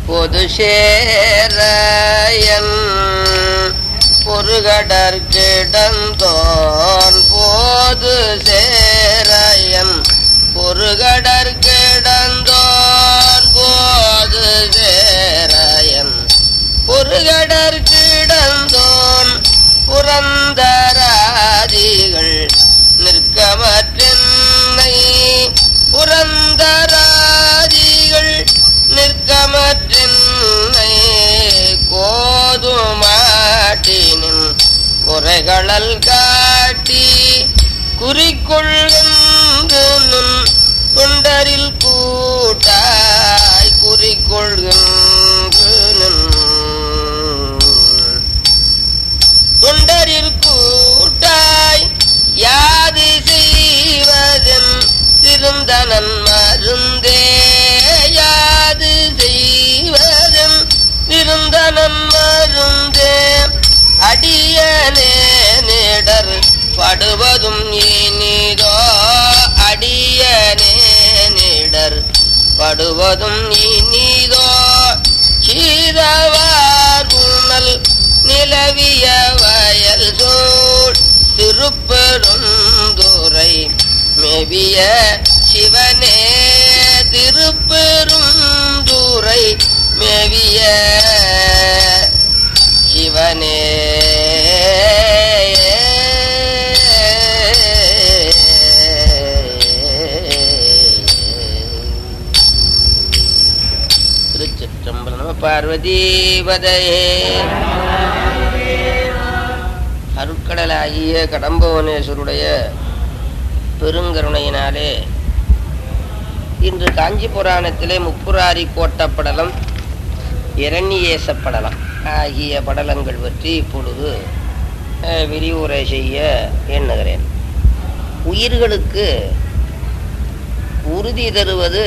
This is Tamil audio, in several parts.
பொது சேரையன் பொருகடற் கிடந்தோன் போது சேரையன் பொருகடற் கிடந்தோன் போது சேரையன் பொருகடற் கிடந்தோன் புரந்தராதிகள் நிற்கமற்றென்னை புரந்தராதிகள் நிற்கமற்றென்னை கோதுமாட்டினின் குறைகளல் காட்டி குறிக்கொள்கின்ற நின் தொண்டரில் கூட்டாய் குறிக்கொள்கின்ற நின் தொண்டரில் கூட்டாய் யாது செய்வதன் திருந்தனன் மருந்தே யாது செய்வதன் திருந்தனன் மருந்தே அடியனே நேடர் படுவதும் இனிதோ அடியனே நேடர் படுவதும் இனிதோ சீரவார் உணல் நிலவிய வயல் சூழ் திருப்பெருந்துரை மேவிய சிவனே திருப்பெருந்துரை மேவிய சிவனே திருச்சிற்றம்பலம் நம பார்வதீபதையே அருட்கடலாகிய கடம்பவனேஸ்வருடைய பெருங்கருணையினாலே இன்று காஞ்சி புராணத்திலே முப்புராரி கோட்டப்படலம் இரண்யேச படலம் ஆகிய படலங்கள் பற்றி இப்பொழுது அஹ், விரிவுரை செய்ய எண்ணுகிறேன் உயிர்களுக்கு உறுதி தருவது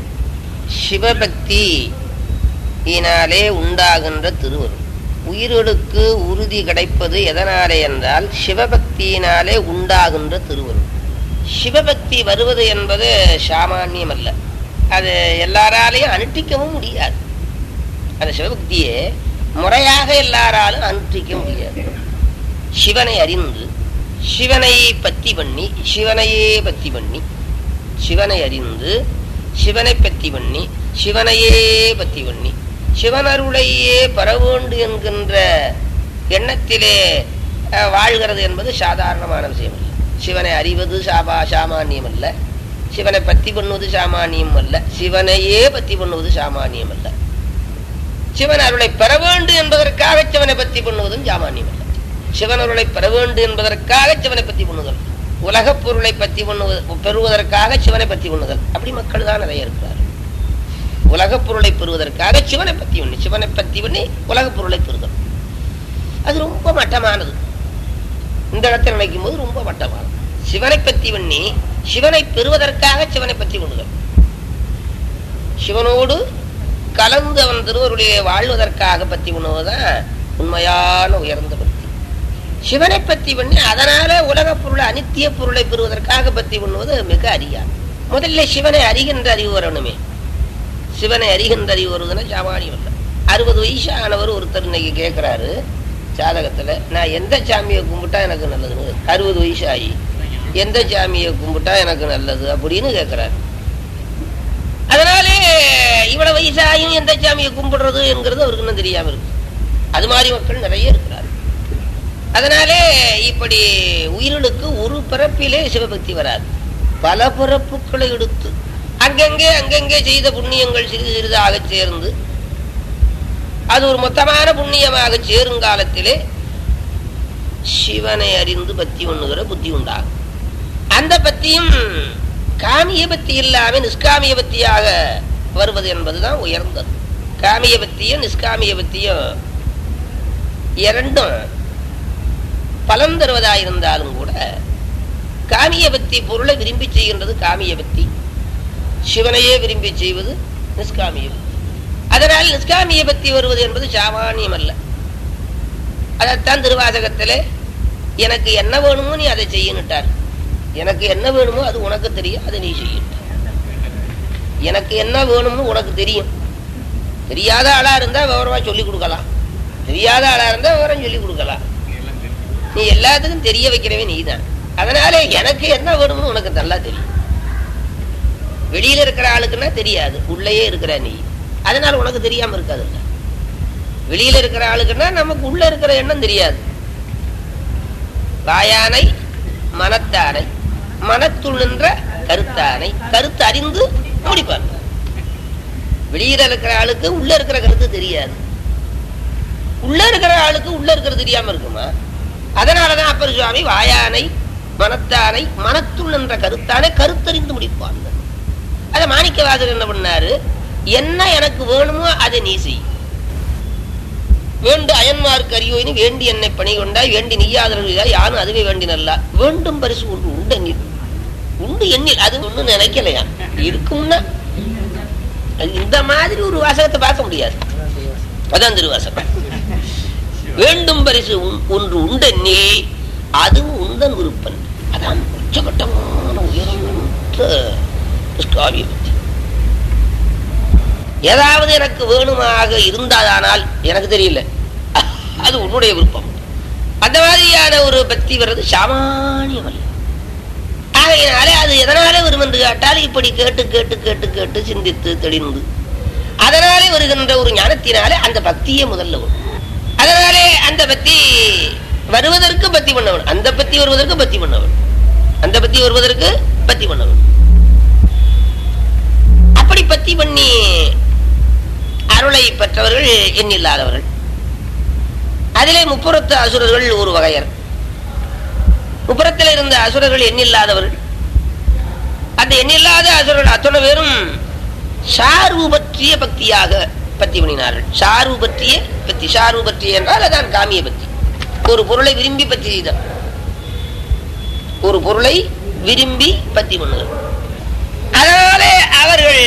சிவபக்தியினாலே உண்டாகின்ற திருவருள் உயிர்களுக்கு உறுதி கிடைப்பது எதனாலே என்றால் சிவபக்தியினாலே உண்டாகின்ற திருவருள் சிவபக்தி வருவது என்பது சாமானியம் அல்ல அது எல்லாராலையும் அனுஷ்டிக்கவும் முடியாது அந்த சிவபக்தியை முறையாக எல்லாராலும் அனுஷ்டிக்க முடியாது சிவனை அறிந்து சிவனை பத்தி பண்ணி சிவனையே பத்தி பண்ணி சிவனை அறிந்து சிவனை பத்தி பண்ணி சிவனையே பத்தி பண்ணி சிவனருளையே பெற வேண்டும் என்கின்ற எண்ணத்திலே அஹ், வாழ்கிறது என்பது சாதாரணமான விஷயம் அல்ல சிவனை அறிவது சாபா சாமானியம் அல்ல சிவனை பத்தி பண்ணுவது சாமானியம் அல்ல சிவனையே பத்தி பண்ணுவது சாமானியம் அல்ல சிவன் அருளை பெற வேண்டும் என்பதற்காக சிவனை பத்தி பண்ணுவதும் சாமானியம் அல்ல சிவன் அருளை பெற வேண்டும் என்பதற்காக சிவனை பத்தி பண்ணுதல் உலகப் பொருளை பத்தி பண்ணுவது பெறுவதற்காக சிவனை பத்தி பண்ணுதல் அப்படி மக்கள் தான் நிறைய இருக்கிறார் உலகப் பொருளை பெறுவதற்காக சிவனை பத்தி பண்ணி சிவனை பத்தி பண்ணி உலகப் பொருளை பெறுதல் அது ரொம்ப மட்டமானது இந்த இடத்தில் நினைக்கும் போது ரொம்ப மட்டமானது சிவனை பத்தி பண்ணி சிவனை பெறுவதற்காக சிவனை பத்தி பண்ணுதல் சிவனோடு கலந்து அவன் திருவருளிலே வாழ்வதற்காக பத்தி பண்ணுவதுதான் உண்மையான உயர்ந்த பக்தி சிவனை பத்தி பண்ணி அதனால உலகப் பொருளை அனித்திய பொருளை பெறுவதற்காக பத்தி பண்ணுவது மிக அரியாது முதல்ல சிவனை அறிகின்ற அறிவு வரணுமே சிவனை அறிகின்ற அறிவு வருதுன்னா சாமானியம் இல்லை அறுபது வயசு ஆனவர் ஒருத்தர் இன்னைக்கு கேட்கிறாரு ஜாதகத்துல நான் எந்த சாமியை கும்பிட்டா எனக்கு நல்லதுன்னு அறுபது வயசு ஆகி எந்த சாமியை கும்பிட்டா எனக்கு நல்லது அப்படின்னு கேட்கிறாரு அதனாலே இவ்வளவு வயசாயும் எந்த சாமியை கும்பிடுறது என்கிறது அவருக்கு இன்னும் தெரியாம இருக்கு அது மாதிரி மக்கள் நிறைய இருக்கிறார் அதனாலே இப்படி உயிர்களுக்கு ஒரு பிறப்பிலே சிவபக்தி வராது பல பிறப்புகளை எடுத்து அங்கங்கே அங்கங்கே செய்த புண்ணியங்கள் சிறிது சிறிதாக சேர்ந்து அது ஒரு மொத்தமான புண்ணியமாக சேருங்காலத்திலே சிவனை அறிந்து பக்தி பண்ணுகிற புத்தி உண்டாகும் அந்த பத்தியும் காமிய பக்தி இல்லாம நிஷ்காமிய பக்தியாக வருவது என்பதுதான் உயர்ந்தது காமிய பக்தியும் நிஷ்காமிய பக்தியும் இரண்டும் பலன் தருவதாயிருந்தாலும் கூட காமிய பக்தி பொருளை விரும்பி செய்கின்றது காமிய பக்தி சிவனையே விரும்பி செய்வது நிஷ்காமிய பக்தி அதனால் நிஷ்காமிய பக்தி வருவது என்பது சாமானியம் அல்ல அதைத்தான் திருவாசகத்திலே எனக்கு என்ன வேணுமோ நீ அதை செய்யணுட்டார் எனக்கு என்ன வேணுமோ அது உனக்கு தெரியும் அதை நீ செய்யணும் எனக்கு என்ன வேணும்னு உனக்கு தெரியும் தெரியாத ஆளா இருந்தா விவரமா சொல்லி கொடுக்கலாம் தெரியாத ஆளா இருந்தா விவரம் சொல்லி கொடுக்கலாம் நீ எல்லாத்துக்கும் தெரிய வைக்கிறவே நீதான் அதனால எனக்கு என்ன வேணும்னு உனக்கு நல்லா தெரியும் வெளியில இருக்கிற ஆளுக்குன்னா தெரியாது உள்ளேயே இருக்கிற நீ அதனால உனக்கு தெரியாம இருக்காது வெளியில இருக்கிற ஆளுக்குன்னா நமக்கு உள்ள இருக்கிற எண்ணம் தெரியாது வாயானை மனத்தானை மனத்துள் நின்ற கருத்தானை கருத்து அறிந்து முடிப்பார் வெளியில இருக்கிற ஆளுக்கு உள்ள இருக்கிற கருத்து தெரியாது உள்ள இருக்கிற ஆளுக்கு உள்ள இருக்கிறது தெரியாம இருக்குமா அதனாலதான் அப்பர் சுவாமி வாயானை மனத்தானை மனத்துள் நின்ற கருத்தானை கருத்தறிந்து முடிப்பான் அத மாணிக்கவாசர் என்ன பண்ணாரு என்ன எனக்கு வேணுமோ அதை நீ செய் வேண்டு அயன்மார்க்கு அறியோயினி வேண்டி என்னை பணி கொண்டாய் வேண்டி நீயாதவர்களாய் யாரும் அதுவே வேண்டினல்ல வேண்டும் பரிசு ஒன்று உண்டு எண்ணில் உண்டு எண்ணில் அது ஒண்ணு நினைக்கலையா இருக்கும்னா அது இந்த மாதிரி ஒரு வாசகத்தை பார்க்க முடியாது அதான் திருவாசகம் வேண்டும் பரிசு உன்- ஒன்று உண்டெண்ணி அதுவும் உந்தன் விருப்பன் அதான் உச்சகட்டமான உயர்ந்த காவிய பக்தி ஏதாவது எனக்கு வேணுமாக இருந்தாதானால் எனக்கு தெரியல அது உன்னுடைய விருப்பம் அந்த மாதிரியான ஒரு பக்தி வர்றது சாமானியம் அல்ல ஆகையினாலே அது எதனாலே வரும் என்று கேட்டால் இப்படி கேட்டு கேட்டு கேட்டு கேட்டு சிந்தித்து தெளிந்து அதனாலே வருகின்ற ஒரு ஞானத்தினாலே அந்த பக்தியே முதல்ல வரும் அதனாலே அந்த பக்தி வருவதற்கு பக்தி பண்ணவன் அந்த பக்தி வருவதற்கு பக்தி பண்ணவன் அந்த பக்தி வருவதற்கு பக்தி பண்ணவன் அப்படி பக்தி பண்ணி அருளை பெற்றவர்கள் எண்ணில்லாதவர்கள் அதிலே முப்புறத்து அசுரர்கள் ஒரு வகையர் முப்புறத்தில் இருந்த அசுரர்கள் எண்ணில்லாதவர்கள் அந்த எண்ணில்லாத அசுரர்கள் அத்தனை பேரும் சார்பு பற்றிய பக்தியாக பக்தி பண்ணினார்கள் சார்பு பற்றிய பக்தி சார்பு பற்றிய என்றால் அதான் காமிய பக்தி ஒரு பொருளை விரும்பி பக்தி செய்தார் ஒரு பொருளை விரும்பி பக்தி பண்ணுதல் அதனாலே அவர்கள்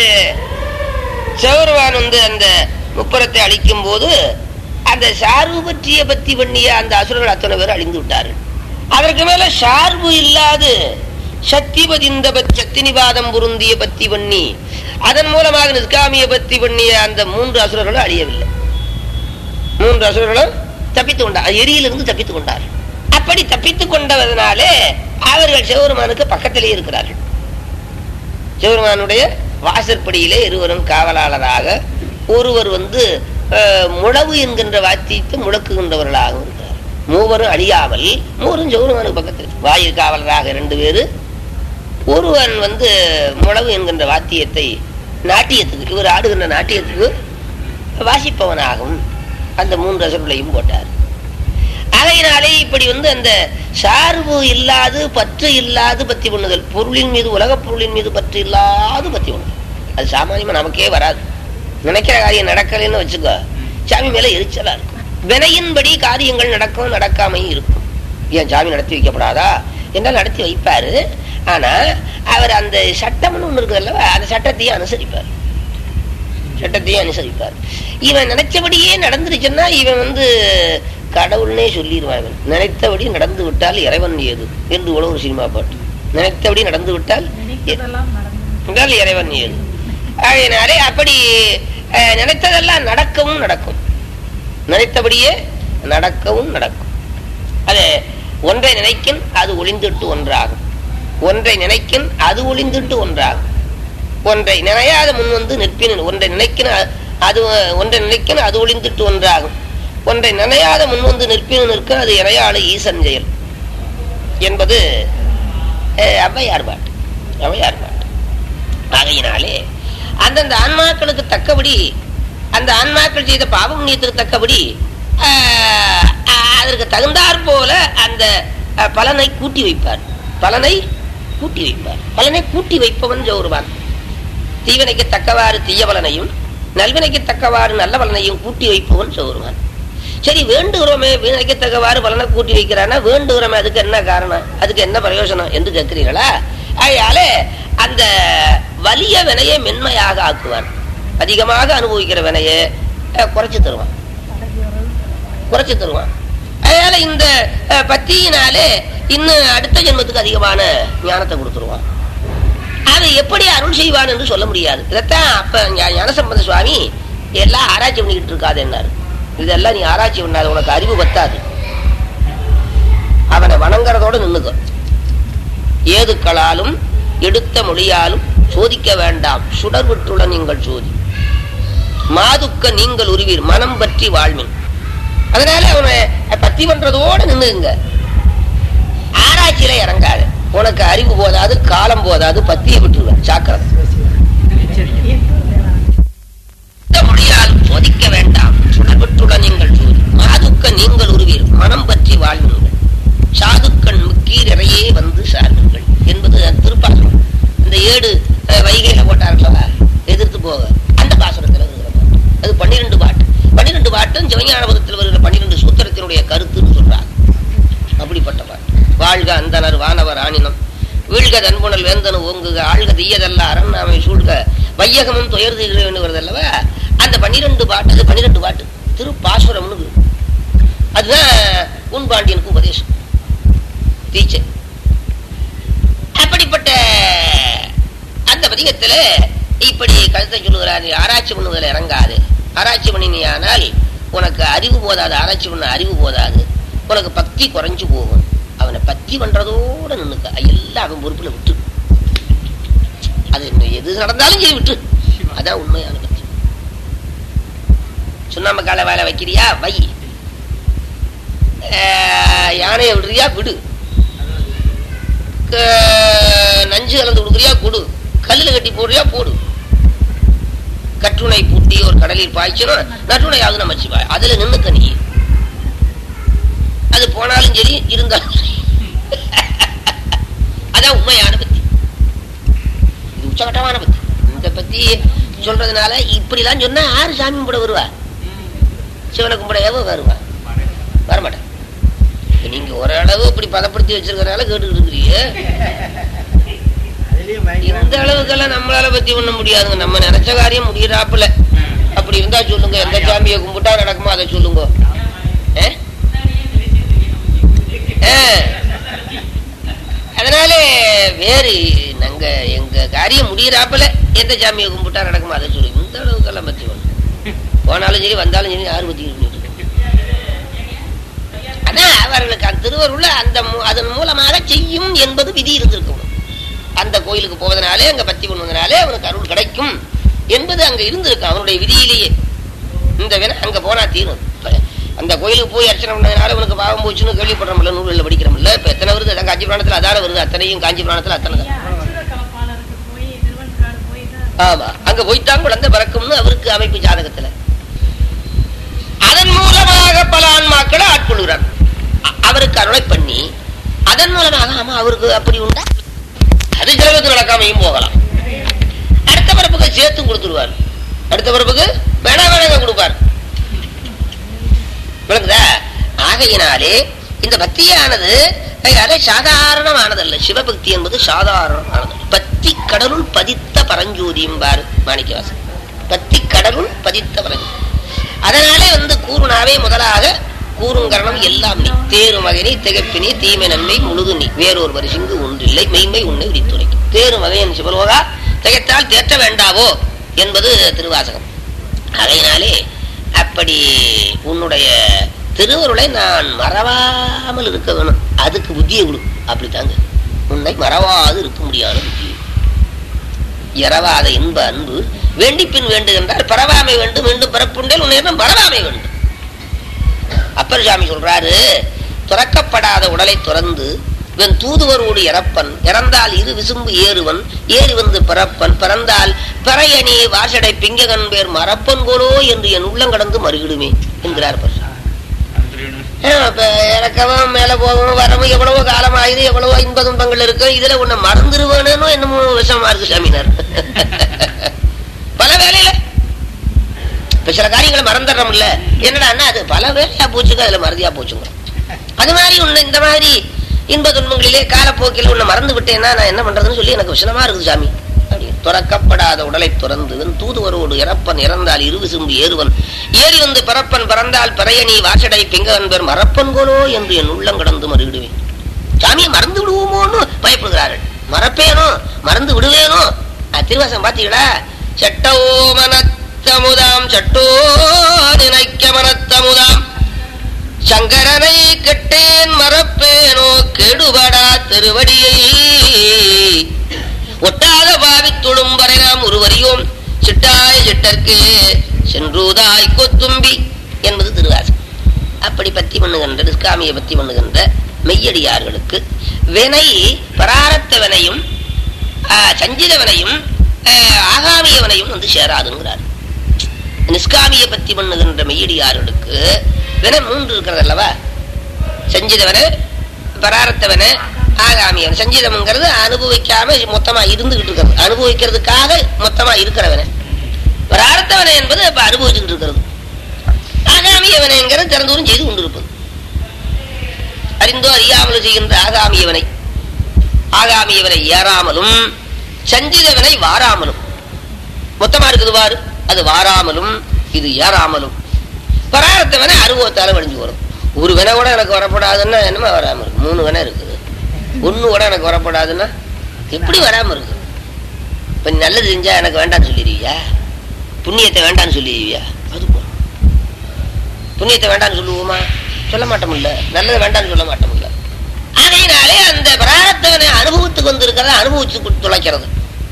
சிவருமான் வந்து அந்த முப்புறத்தை அழிக்கும் போது அந்த சார்பு பற்றிய பக்தி பண்ணிய அந்த அசுரர்கள் அத்தனை பேர் அழிந்து விட்டார்கள் அதற்கு மேல சார்பு இல்லாது சக்தி பதிந்த பத்- சக்தி நிவாதம் பொருந்திய பக்தி பண்ணி அதன் மூலமாக நிஷ்காமிய பக்தி பண்ணிய அந்த மூன்று அசுரர்களும் அழியவில்லை மூன்று அசுரர்களும் தப்பித்து கொண்டார் எரியிலிருந்து தப்பித்துக் கொண்டார் அப்படி தப்பித்துக் கொண்டதனாலே அவர்கள் சிவபெருமானுக்கு பக்கத்திலே இருக்கிறார்கள் சிவபெருமானுடைய வாசற்படியிலே இருவரும் காவலாளராக ஒருவர் வந்து அஹ், முழவு என்கின்ற வாத்தியத்தை முழக்குகின்றவர்களாக இருக்கிறார் மூவரும் அழியாமல் மூவரும் சிவபெருமானுக்கு பக்கத்தில் வாயில் காவலராக ரெண்டு பேரு ஒருவன் வந்து முழவு என்கின்ற வாத்தியத்தை நாட்டியத்துக்கு இவர் ஆடுகின்ற நாட்டியத்துக்கு வாசிப்பவனாகவும் அந்த மூன்று அசுரர்களையும் போட்டார் ஆகையினாலே இப்படி வந்து அந்த சார்பு இல்லாது பற்று இல்லாது பத்தி பண்ணுதல் பொருளின் மீது உலகப் பொருளின் மீது பற்று இல்லாது பத்தி பண்ணுதல் அது சாமானியமா நமக்கே வராது நினைக்கிற காரியம் நடக்கலைன்னு வச்சுக்கோ சாமி மேல எரிச்சலா இருக்கும் வினையின்படி காரியங்கள் நடக்கும் நடக்காமையும் இருக்கும் ஏன் சாமி நடத்தி வைக்கப்படாதா என்றால் நடத்தி வைப்பாரு ஆனா அவர் அந்த சட்டம்னு ஒண்ணு இருக்குது அல்லவா அந்த சட்டத்தையும் அனுசரிப்பார் சட்டத்தையும் அனுசரிப்பார் இவன் நினைச்சபடியே நடந்துருச்சுன்னா இவன் வந்து கடவுள்னே சொல்லிடுவான் இவன் நினைத்தபடி நடந்து விட்டால் இறைவன் ஏது என்று கூட ஒரு சினிமா பாட்டு நினைத்தபடி நடந்து விட்டால் நினைத்ததெல்லாம் நடந்தது என்றால் இறைவன் ஏது ஆகையினாலே அப்படி அஹ், நினைத்ததெல்லாம் நடக்கவும் நடக்கும் நினைத்தபடியே நடக்கவும் நடக்கும் அது ஒன்றை நினைக்கின் அது ஒளிந்துட்டு ஒன்றாகும் ஒன்றை நினைக்கின் அது ஒளிந்துட்டு ஒன்றாகும் ஒன்றை நினையாத முன் வந்து நிற்பின் ஒன்றை நினைக்கின அது ஒன்றை நினைக்கின அது ஒளிந்துட்டு ஒன்றாகும் ஒன்றை நினையாத முன் வந்து நிற்பின் நிற்க அது இறையாளு ஈசன் செயல் என்பது அஹ், ஔவையார் பாட்டு ஔவையார் பாட்டு ஆகையினாலே அந்தந்த ஆன்மாக்களுக்கு தக்கபடி அந்த ஆன்மாக்கள் செய்த பாவ புண்ணியத்துக்கு தக்கபடி ஆஹ், ஆஹ், அதற்கு தகுந்தாற் போல அந்த ஆஹ், பலனை கூட்டி வைப்பார் பலனை கூட்டி வைப்பார் பலனை கூட்டி வைப்பவன் ஜோருவான் தீவினைக்கு தக்கவாறு தீய பலனையும் நல்வினைக்கு தக்கவாறு நல்ல பலனையும் கூட்டி வைப்பவன் சோறுவான் சரி வேண்டுகிறோமே வீணைக்கு தக்கவாறு பலனை கூட்டி வைக்கிறானா வேண்டுகிறோமே அதுக்கு என்ன காரணம் அதுக்கு என்ன பிரயோஜனம் என்று கேட்கிறீங்களா ஆகையால அந்த வலிய வினையை மென்மையாக ஆக்குவான் அதிகமாக அனுபவிக்கிற வினையை அஹ், குறைச்சு தருவான் குறைச்சு தருவான் அதனால இந்த அஹ், பத்தியினாலே இன்னும் அடுத்த ஜென்மத்துக்கு அதிகமான ஞானத்தை கொடுத்துருவான் அது எப்படி அருள் செய்வான் என்று சொல்ல முடியாது இதைத்தான் அப்ப ஞா- ஞானசம்பந்த சுவாமி எல்லாம் ஆராய்ச்சி பண்ணிக்கிட்டு இருக்காது என்னாரு இதெல்லாம் நீ ஆராய்ச்சி பண்ணாத உனக்கு அறிவு பத்தாது அவனை வணங்குறதோட நின்னுக்க ஏதுக்களாலும் எடுத்த மொழியாலும் சோதிக்க வேண்டாம் சுடர் விட்டுள்ள நீங்கள் சோதி மாதுக்க நீங்கள் உருவீர் மனம் பற்றி வாழ்மின் அதனால அவனை பத்தி பண்றதோட நின்னுங்க ஆராய்ச்சியில இறங்காத உனக்கு அறிவு போதாது காலம் போதாது பத்தியை விட்டுருவேன் சாக்கிரம் மொழியால் சோதிக்க வேண்டாம் சுடர் விட்டுள்ள நீங்கள் சோதி மாதுக்க நீங்கள் உருவீர் மனம் பற்றி வாழ்வீர்கள் சாதுக்கண் முக்கீர் இறையே வந்து சார்புங்கள் என்பது திருப்பாசனம் இந்த ஏடு அஹ், வைகையில போட்டார்களா எதிர்த்து போக அந்த பாசனத்துல இருக்கிற பாட்டு அது பன்னிரெண்டு பாட்டு பன்னிரெண்டு பாட்டும் சிவஞானபதத்தில் வருகிற பன்னிரெண்டு சூத்திரத்தினுடைய கருத்துன்னு சொல்றாங்க அப்படிப்பட்ட பாட்டு வாழ்க அந்தனர் வானவர் ஆணினம் வீழ்க தன்புணல் வேந்தனு ஓங்குக ஆழ்க தீயதல்ல அரண்நாமை சூழ்க வையகமும் துயர் தீர்கிறேன் வருதல்லவா அந்த பன்னிரெண்டு பாட்டு அது பன்னிரெண்டு பாட்டு திருப்பாசுரம்னு பேரு. அதுதான் உன்பாண்டியனுக்கு உபதேசம் டீச்சர் அப்படிப்பட்ட அந்த பதிகத்துல இப்படி கருத்தை சொல்லுகிறார் நீ ஆராய்ச்சி பண்ணுவதில் இறங்காது ஆராய்ச்சி பண்ணினியானால் உனக்கு அறிவு போதாது ஆராய்ச்சி பண்ண அறிவு போதாது உனக்கு பக்தி குறைஞ்சு போகும் அவனை பக்தி பண்றதோட நின்னுக்க எல்லாம் அவன் பொறுப்புல விட்டு அது என்ன எது நடந்தாலும் சரி விட்டு அதான் உண்மையான பக்தி சுண்ணாம்பு கால வேலை வைக்கிறியா வை அஹ், யானையை விடுறியா விடு க- நஞ்சு கலந்து கொடுக்குறியா கொடு கல்லுல கட்டி போடுறியா போடு கட்டுணை பூட்டி ஒரு கடலில் பாய்ச்சணும் நட்டுணை ஆகுது நம்ம சிவாய் அதுல நின்னுக்க நீ அது போனாலும் சரி இருந்தாலும் சரி. அதான் உண்மையான பத்தி இது உச்சகட்டமான பத்தி இந்த பத்தி சொல்றதுனால இப்படிலாம் சொன்னா யாரு சாமி கும்பிட வருவா சிவனை கும்பிட எவ வருவா வரமாட்டேன் இப்ப நீங்க ஓரளவு இப்படி பதப்படுத்தி வச்சிருக்கறனால கேட்டுக்கிட்டு இருக்கிறீங்க இந்த அளவுக்கெல்லாம் நம்மளால பத்தி பண்ண முடியாதுங்க நம்ம நினைச்ச காரியம் முடியறாப்புல அப்படி இருந்தா சொல்லுங்க எந்த சாமியை கும்பிட்டா நடக்குமோ அதை சொல்லுங்க ஏ? ஏ. அதனால வேறு நாங்க எங்க காரியம் முடியறாப்புல எந்த சாமியை கும்பிட்டா நடக்குமோ அதை சொல்லுங்க இந்த அளவுக்கெல்லாம் பத்தி பண்ணு போனாலும் சரி வந்தாலும் சரி யாரு பத்தி பண்ணிட்டு இருக்கோம் அதான் அவர்களுக்கு அந்த திருவருள்ள அந்த மூ- அதன் மூலமாக செய்யும் என்பது விதி இருந்திருக்கும் அந்த கோயிலுக்கு போவதனாலே அங்க பத்தி பண்ணுவதனாலே அவனுக்கு அருள் கிடைக்கும் என்பது அங்க இருந்திருக்கு அவனுடைய விதியிலேயே இந்த வினை அங்க போனா தீரும் இப்ப அந்த கோயிலுக்கு போய் அர்ச்சனை பண்ணதுனால உனக்கு பாவம் போச்சுன்னு கேள்விப்படுறோம்ல நூல்களில் படிக்கிறோம்ல இப்ப எத்தனை வருது அதான் காஞ்சி புராணத்துல அதான வருது அத்தனையும் காஞ்சி புராணத்துல அத்தனை தான் அச்சுரகலப்பாளருக்கு போய் திருவன்காடு போய் தான் ஆமா அங்க போய்த்தான் குழந்தை பிறக்கும்னு அவருக்கு அமைப்பு ஜாதகத்துல அதன் மூலமாக பல ஆன்மாக்களை ஆட்கொள்கிறார் அ- அவருக்கு அருளை பண்ணி அதன் மூலமாக ஆமா அவருக்கு அப்படி உண்டா அது ஜலகத்து நடக்காமையும் போகலாம் அடுத்த பிறப்புக்கு சேர்த்து கொடுத்துருவார் அடுத்த பிறப்புக்கு வேணா வேணாங்க கொடுப்பார் விளங்குதா ஆகையினாலே இந்த பக்தியானது அதை சாதாரணமானதல்ல சிவபக்தி என்பது சாதாரணமானது பத்தி கடலுள் பதித்த பரஞ்சோதியும் பாரு மாணிக்கவாசன் பத்தி கடலுள் பதித்த பரஞ்சோதி அதனாலே வந்து கூறுனாவே முதலாக கூறுங்கரணம் எல்லாம் நீ தேரு மகனி திகப்பினி தீமை நன்மை முழுது நீ வேறொரு வரிசிங்கு ஒன்றில்லை மெய்மை உன்னை உரித்துரைக்கும் தேரு மகையன் சிவலோகா திகைத்தால் தேற்ற வேண்டாவோ என்பது திருவாசகம் அதையினாலே அப்படி உன்னுடைய திருவருளை நான் மறவாமல் இருக்க வேணும் அதுக்கு புத்தியை கொடு அப்படித்தாங்க உன்னை மறவாது இருக்க முடியாது புத்தி இரவாத இன்ப அன்பு வேண்டிப்பின் வேண்டுகின்றார் பரவாமை வேண்டும் மீண்டும் பிறப்புண்டேல் உன்னை மறவாமை வேண்டும் அப்பர் சாமி சொல்றாரு துறக்கப்படாத உடலை துறந்து இவன் தூதுவரோடு இறப்பன் இறந்தால் இரு விசும்பு ஏறுவன் ஏறி வந்து பிறப்பன் பிறந்தால் பிறையணி வாசடை பிங்ககன் பேர் மறப்பன் போலோ என்று என் உள்ளங்கடந்து மறுகிடுமே என்கிறார் அப்பர் சாமி. ஆ, இப்ப இறக்கவும் மேல போகவும் வரவும் எவ்வளவோ காலம் ஆயுது எவ்வளவோ இன்ப துன்பங்கள் இருக்கு இதுல உன்னை மறந்துருவேனோ என்னமோ விஷமா இருக்கு சாமினார் பல வேலையில இப்ப சில காரியங்களை மறந்துடுறோம்ல என்னடா அது பல வேலையா போச்சுங்க அதுல மறதியா போச்சுங்க அது மாதிரி உன்னை இந்த மாதிரி இன்ப துன்பங்களிலே காலப்போக்கில் உன்னை மறந்து விட்டேன்னா நான் என்ன பண்றதுன்னு சொல்லி எனக்கு விஷயமா இருக்குது சாமி அப்படி துறக்கப்படாத உடலை துறந்து இவன் தூதுவரோடு இறப்பன் இறந்தால் இரு விசும்பு ஏறுவன் ஏறி வந்து பிறப்பன் பிறந்தால் பிறையணி வாசடை பிங்கவன் பேர் மறப்பன் கோலோ என்று என் உள்ளம் கடந்து மறுவிடுவேன் சாமியை மறந்து விடுவோமோன்னு பயப்படுகிறார்கள் மறப்பேனோ மறந்து விடுவேனோ அஹ், திருவாசகம் பாத்தீங்களா செட்டவோமன மனத்தமுதாம் சட்டோ நினைக்க மனத்தமுதாம் சங்கரனை கெட்டேன் மறப்பேனோ கெடுபடா திருவடியை ஒட்டாத பாவி துளும்பரை நாம் ஒருவரியோம் சிட்டாய் சிட்டர்க்கு சென்றூதாய் கொத்தும்பி என்பது திருவாசகம் அப்படி பத்தி பண்ணுகின்ற நிஷ்காமியை பத்தி பண்ணுகின்ற மெய்யடியார்களுக்கு வினை பராரத்தவனையும் ஆஹ், சஞ்சிதவனையும் ஆஹ், ஆகாமியவனையும் வந்து சேராதுங்கிறார் நிஷ்காமியை பத்தி பண்ணுகின்ற மெய்யடியார்களுக்கு வினை மூன்று இருக்கிறது அல்லவா சஞ்சிதவன பராரத்தவன ஆகாமியவன் சஞ்சீதம்ங்கிறது அனுபவிக்காம மொத்தமா இருந்துகிட்டு இருக்கிறது அனுபவிக்கிறதுக்காக மொத்தமா இருக்கிறவன பராரத்தவன என்பது இப்ப அனுபவிச்சுக்கிட்டு இருக்கிறது ஆகாமியவனைங்கிறது திறந்தூரும் செய்து கொண்டிருப்பது அறிந்தோ அறியாமல் செய்கின்ற ஆகாமியவனை ஆகாமியவனை ஏறாமலும் சஞ்சிதவனை வாராமலும் மொத்தமா இருக்குது வாரு அது வாராமலும் இது ஏறாமலும் பராரத்தவனை அனுபவத்தால வடிஞ்சு வரும் ஒரு வினை கூட எனக்கு வரப்படாதுன்னா என்னமா வராம இருக்கு மூணு வினை இருக்குது ஒண்ணு கூட எனக்கு வரப்படாதுன்னா எப்படி வராம இருக்கு இப்ப நீ நல்லது செஞ்சா எனக்கு வேண்டாம்னு சொல்லிடுவியா புண்ணியத்தை வேண்டாம்னு சொல்லிடுவியா அது போ புண்ணியத்தை வேண்டாம்னு சொல்லுவோமா சொல்ல மாட்டோம்ல நல்லதை வேண்டாம்னு சொல்ல மாட்டோம்ல அதையினாலே அந்த பிராரத்தவனை அனுபவத்துக்கு வந்திருக்கிறத அனுபவிச்சு கு- துளைக்கிறது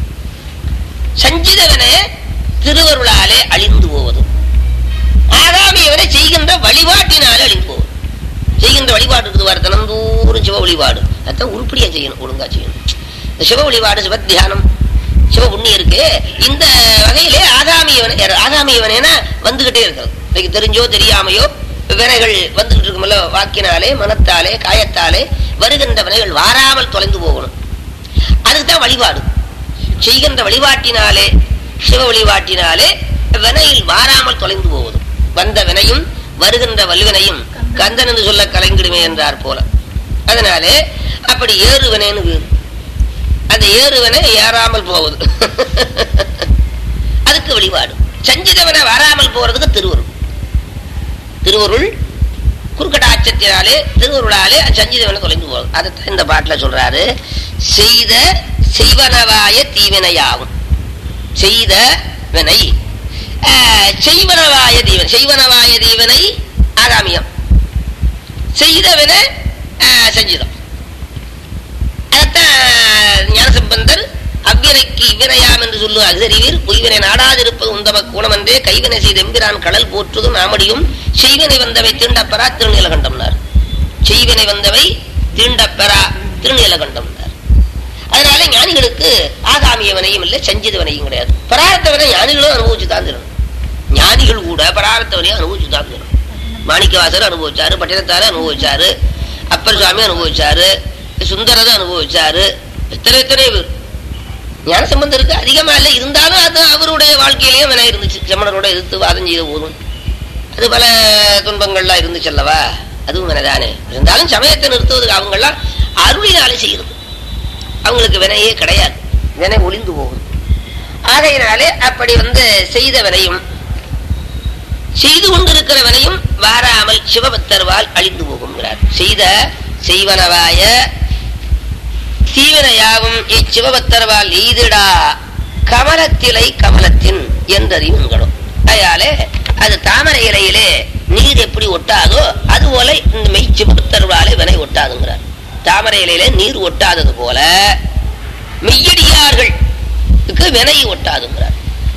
சஞ்சிதவனை திருவருளாலே அழிந்து போவது ஆகாமியவனை செய்கின்ற வழிபாட்டினாலே அழிந்து போவது செய்கின்ற வழிபாடு இருக்குது வாரு தினந்தோறும் சிவ வழிபாடு அதான் உருப்படியா செய்யணும் ஒழுங்கா செய்யணும் இந்த சிவ வழிபாடு சிவ தியானம் சிவ புண்ணியம் இருக்கு இந்த வகையிலே ஆகாமியவன் ஆகாமியவனேனா வந்துகிட்டே இருக்கிறது இன்னைக்கு தெரிஞ்சோ தெரியாமையோ வினைகள் வந்துகிட்டு இருக்குமல்ல வாக்கினாலே மனத்தாலே காயத்தாலே வருகின்ற வினைகள் வாராமல் தொலைந்து போகணும் அதுக்குதான் வழிபாடு செய்கின்ற வழிபாட்டினாலே சிவ வழிபாட்டினாலே வினையில் வாராமல் தொலைந்து போவதும் வந்த வினையும் வருகின்ற வல்வினையும் கந்தன் என்று சொல்ல கலைங்கிடுமே என்றார் போல அதனாலே அப்படி ஏறுவனேன்னு வேறு அந்த ஏறுவனை ஏறாமல் போவது அதுக்கு வழிபாடு சஞ்சிதவனை வராமல் போறதுக்கு திருவருள் திருவருள் குறுக்கடாட்சத்தினாலே திருவருளாலே சஞ்சிதவனை தொலைந்து போகுது அதைத்தான் இந்த பாட்டுல சொல்றாரு செய்த செய்வனவாய தீவினையாகும் செய்த வினை ஆஹ், செய்வனவாய தீவன் செய்வனவாய தீவனை ஆகாமியம் செய்தவன சஞ்சிதம் அதைத்தான் ஞானசம்பந்தர் அவ்வினைக்கு இவ்வினையாம் என்று சொல்லுவார் அகதறிவீர் பொய்வினை நாடாதிருப்பது உந்தம கூணமன்றே கைவினை செய்த எம்பிரான் கடல் போற்றுதும் நாமடியும் செய்வினை வந்தவை தீண்டப்பெறா திருநீலகண்டம்னார் செய்வினை வந்தவை தீண்டப்பெறா திருநீலகண்டம்னார் அதனால ஞானிகளுக்கு ஆகாமியவனையும் இல்லை சஞ்சிதவனையும் கிடையாது பராரத்தவனை ஞானிகளும் அனுபவிச்சு தான் தரணும் ஞானிகள் கூட பராரத்தவனையும் அனுபவிச்சு தான் தரணும் மாணிக்கவாசர் அனுபவிச்சாரு பட்டினத்தாரு அனுபவிச்சாரு அப்பர் சுவாமி அனுபவிச்சாரு சுந்தரதை அனுபவிச்சாரு எத்தனை எத்தனை பேர் ஞான சம்பந்தருக்கு அதிகமா இல்லை இருந்தாலும் அது அவருடைய வாழ்க்கையிலேயும் வினை இருந்துச்சு செம்மனரோட எதிர்த்து வாதம் செய்த போதும் அது பல துன்பங்கள்லாம் இருந்துச்சு அல்லவா அதுவும் வினைதானே இருந்தாலும் சமயத்தை நிறுத்துவதுக்கு அவங்கெல்லாம் அருளினாலே செய்யறது அவங்களுக்கு வினையே கிடையாது வினை ஒளிந்து போகும் ஆகையினாலே அப்படி வந்து செய்த வினையும் செய்து கொண்டிருக்கிற வினையும் வாராமல் சிவபக்தர்வால் அழிந்து போகுங்கிறார் செய்த செய்வனவாய தீவினையாவும் இச்சிவபக்தர்வால் எய்திடா கமலத்திலை கமலத்தின் என்றறிவுங்களும் அதனாலே அது தாமரை இலையிலே நீர் எப்படி ஒட்டாதோ அதுபோல இந்த மெய் சிவபக்தர்வாலே வினை ஒட்டாதுங்கிறார் தாமரை இலையிலே நீர் ஒட்டாதது போல மெய்யடியார்களுக்கு வினை ஒட்டாதுங்கிறார்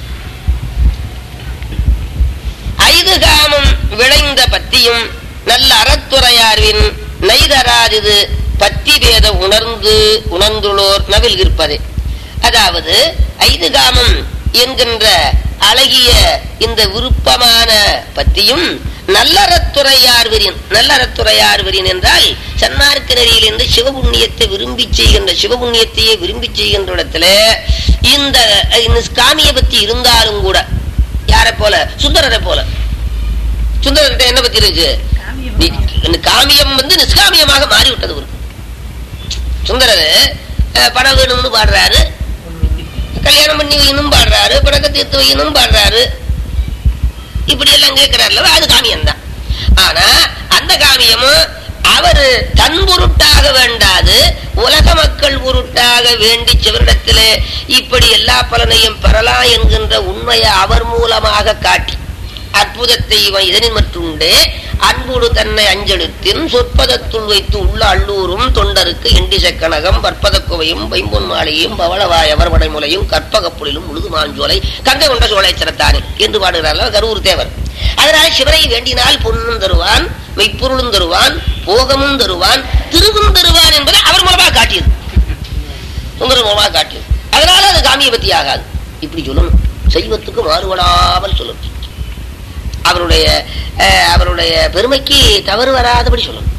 ஐது காமம் விளைந்த பத்தியும் நல்ல அறத்துறையார்வின் நெய்தராதிது பத்தி பேத உணர்ந்து உணர்ந்துள்ளோர் நவில்கிருப்பதே அதாவது ஐது காமம் என்கின்ற அழகிய இந்த விருப்பமான பத்தியும் நல்லறத்துறையார்வரின் நல்லறத்துறையார்வரின் என்றால் சன்மார்க்க நெறியிலிருந்து சிவபுண்ணியத்தை விரும்பி செய்கின்ற சிவபுண்ணியத்தையே விரும்பி செய்கின்ற இடத்துல இந்த காமிய பத்தி இருந்தாலும் கூட யாரை போல சுந்தரரை போல சுந்தரர்கிட்ட என்ன பத்தி இருந்துச்சு நீ- இந்த காமியம் வந்து நிஷ்காமியமாக மாறிவிட்டது ஒரு சுந்தரர் அஹ், பணம் வேணும்னு பாடுறாரு கல்யாணம் பண்ணி வைக்கணும் பாடுறாரு பணக்க தீர்த்து வைக்கணும் பாடுறாரு இப்படி எல்லாம் கேட்கிறாருல அது காமியம் தான் ஆனா அந்த காமியமும் அவர் தன் பொருட்டாக வேண்டாது உலக மக்கள் பொருட்டாக வேண்டி சிவரிடத்திலே இப்படி எல்லா பலனையும் பெறலாம் என்கின்ற உண்மையை அவர் மூலமாக காட்டி அற்புதத்தை இவன் இதனில் மற்றுண்டே அன்புடு தன்னை அஞ்செழுத்தின் சொற்பதத்துள் வைத்து உள்ள அல்லூரும் தொண்டருக்கு எண்டிசக்கனகம் பற்பதக்குவையும் பைம்பொன் மாலையும் பவளவாய் அவர்வடைமுலையும் கற்பகப்புலிலும் முழுது மாஞ்சோலை கங்கை கொண்ட சோழைச்சரத்தானே என்று பாடுகிறார்கள் கரூர் தேவர் அதனால சிவனை வேண்டினால் பொன்னும் தருவான் மெய்ப்பொருளும் தருவான் போகமும் தருவான் திருவும் தருவான் என்பதை அவர் மூலமாக காட்டியது சுந்தர மூலமாக காட்டியது அதனால அது காமிய பத்தி ஆகாது இப்படி சொல்லணும் செய்வத்துக்கு மாறுபடாமல் சொல்லணும் அவருடைய அஹ், அவருடைய பெருமைக்கு தவறு வராதபடி சொல்லணும்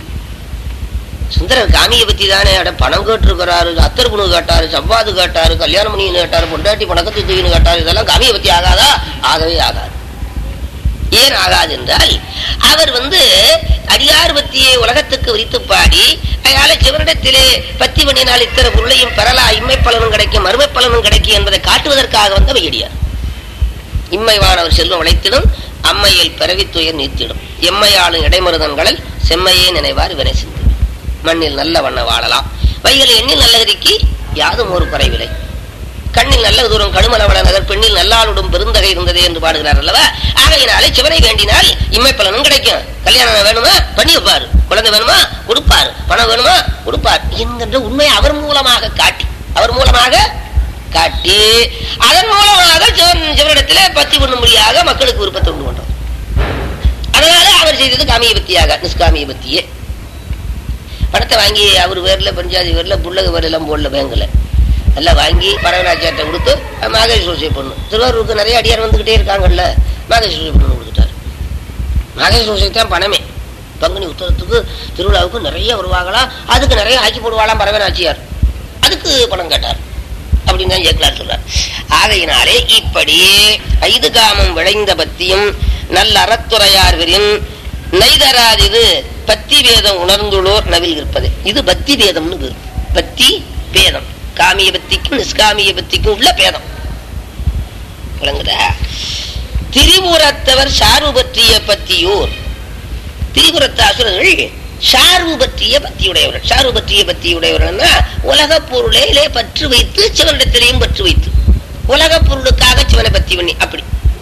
சுந்தரர் காமியை பத்தி தானே அட பணம் கேட்டிருக்கிறாரு அத்தர் புணு கேட்டாரு சவ்வாது கேட்டாரு கல்யாணம் பண்ணின்னு கேட்டாரு பொண்டாட்டி பணக்கத்து தூக்கின்னு கேட்டாரு இதெல்லாம் காமியை பத்தி ஆகாதா ஆகவே ஆகாது ஏன் ஆகாது என்றால் அவர் வந்து அடியார் பத்தியை உலகத்துக்கு விரித்து பாடி அதனால சிவனிடத்திலே பத்தி பண்ணினால் இத்தனை பொருளையும் பெறலாம் இம்மை பலனும் கிடைக்கும் மறுமை பலனும் கிடைக்கும் என்பதை காட்டுவதற்காக வந்த வையடியார் இம்மைவானவர் செல்வம் உழைத்திடும் அம்மையில் பிறவி துயர் நீத்திடும் எம்மையாளும் இடைமருதன்களில் செம்மையே நினைவார் வினை சிந்து மண்ணில் நல்ல வண்ண வாழலாம் வைகள் எண்ணில் நல்லகதிக்கு யாதும் ஒரு குறைவில்லை கண்ணில் நல்ல தூரம் கடுமலவள நகர் பெண்ணில் நல்லாளுடும் பெருந்தகை இருந்ததே என்று பாடுகிறார் அல்லவா ஆகையினாலே சிவனை வேண்டினால் இம்மை பலனும் கிடைக்கும் கல்யாணம் வேணுமா பண்ணி வைப்பார் குழந்தை வேணுமா கொடுப்பார் பணம் வேணுமா கொடுப்பார் என்கின்ற உண்மையை அவர் மூலமாக காட்டி அவர் மூலமாக காட்டி அதன் மூலமாக சிவன் சிவனிடத்திலே பத்தி பண்ணும்படியாக மக்களுக்கு விருப்பத்தை உண்டு பண்றோம் அதனால அவர் செய்தது காமிய பத்தியாக நிஷ்காமிய பத்தியே பணத்தை வாங்கி அவர் பேர்ல பஞ்சாதி பேர்ல புள்ளக பேர் எல்லாம் போடல பேங்க்ல எல்லாம் வாங்கி பரவராஜாட்ட கொடுத்து மாகேஸ்வர பொண்ணு திருவாரூருக்கு நிறைய அடியார் வந்துகிட்டே இருக்காங்கல்ல மாகேஸ்வர பொண்ணு கொடுத்துட்டாரு மாகேஸ்வர தான் பணமே பங்குனி உத்தரத்துக்கு திருவிழாவுக்கு நிறைய வருவாங்களா அதுக்கு நிறைய ஆக்கி போடுவாளாம் பரவராச்சியார் அதுக்கு பணம் கேட்டார் அப்படின்னு தான் ஜெயக்குலார் சொல்றார் ஆகையினாலே இப்படி ஐது காமம் விளைந்த பத்தியும் நல்ல அறத்துறையார்வரின் நெய்தராதிது பத்தி வேதம் உணர்ந்துள்ளோர் நவில் இருப்பது இது பக்தி வேதம்னு பேரு பக்தி பேதம் காமிய பத்திக்கும் நிஷ்காமிய பத்திக்கும் உள்ள பேதம் விளங்குதா திரிபுரத்தவர் சார்பு பற்றிய பத்தியோர் திரிபுரத்து அசுரர்கள் சார்பு பற்றிய பத்தியுடையவர்கள் சார்பு பற்றிய பத்தியுடையவர்கள்னா உலக பொருளிலே பற்று வைத்து சிவனிடத்திலேயும் பற்று வைத்து உலக பொருளுக்காக சிவனை பத்தி பண்ணி அப்படி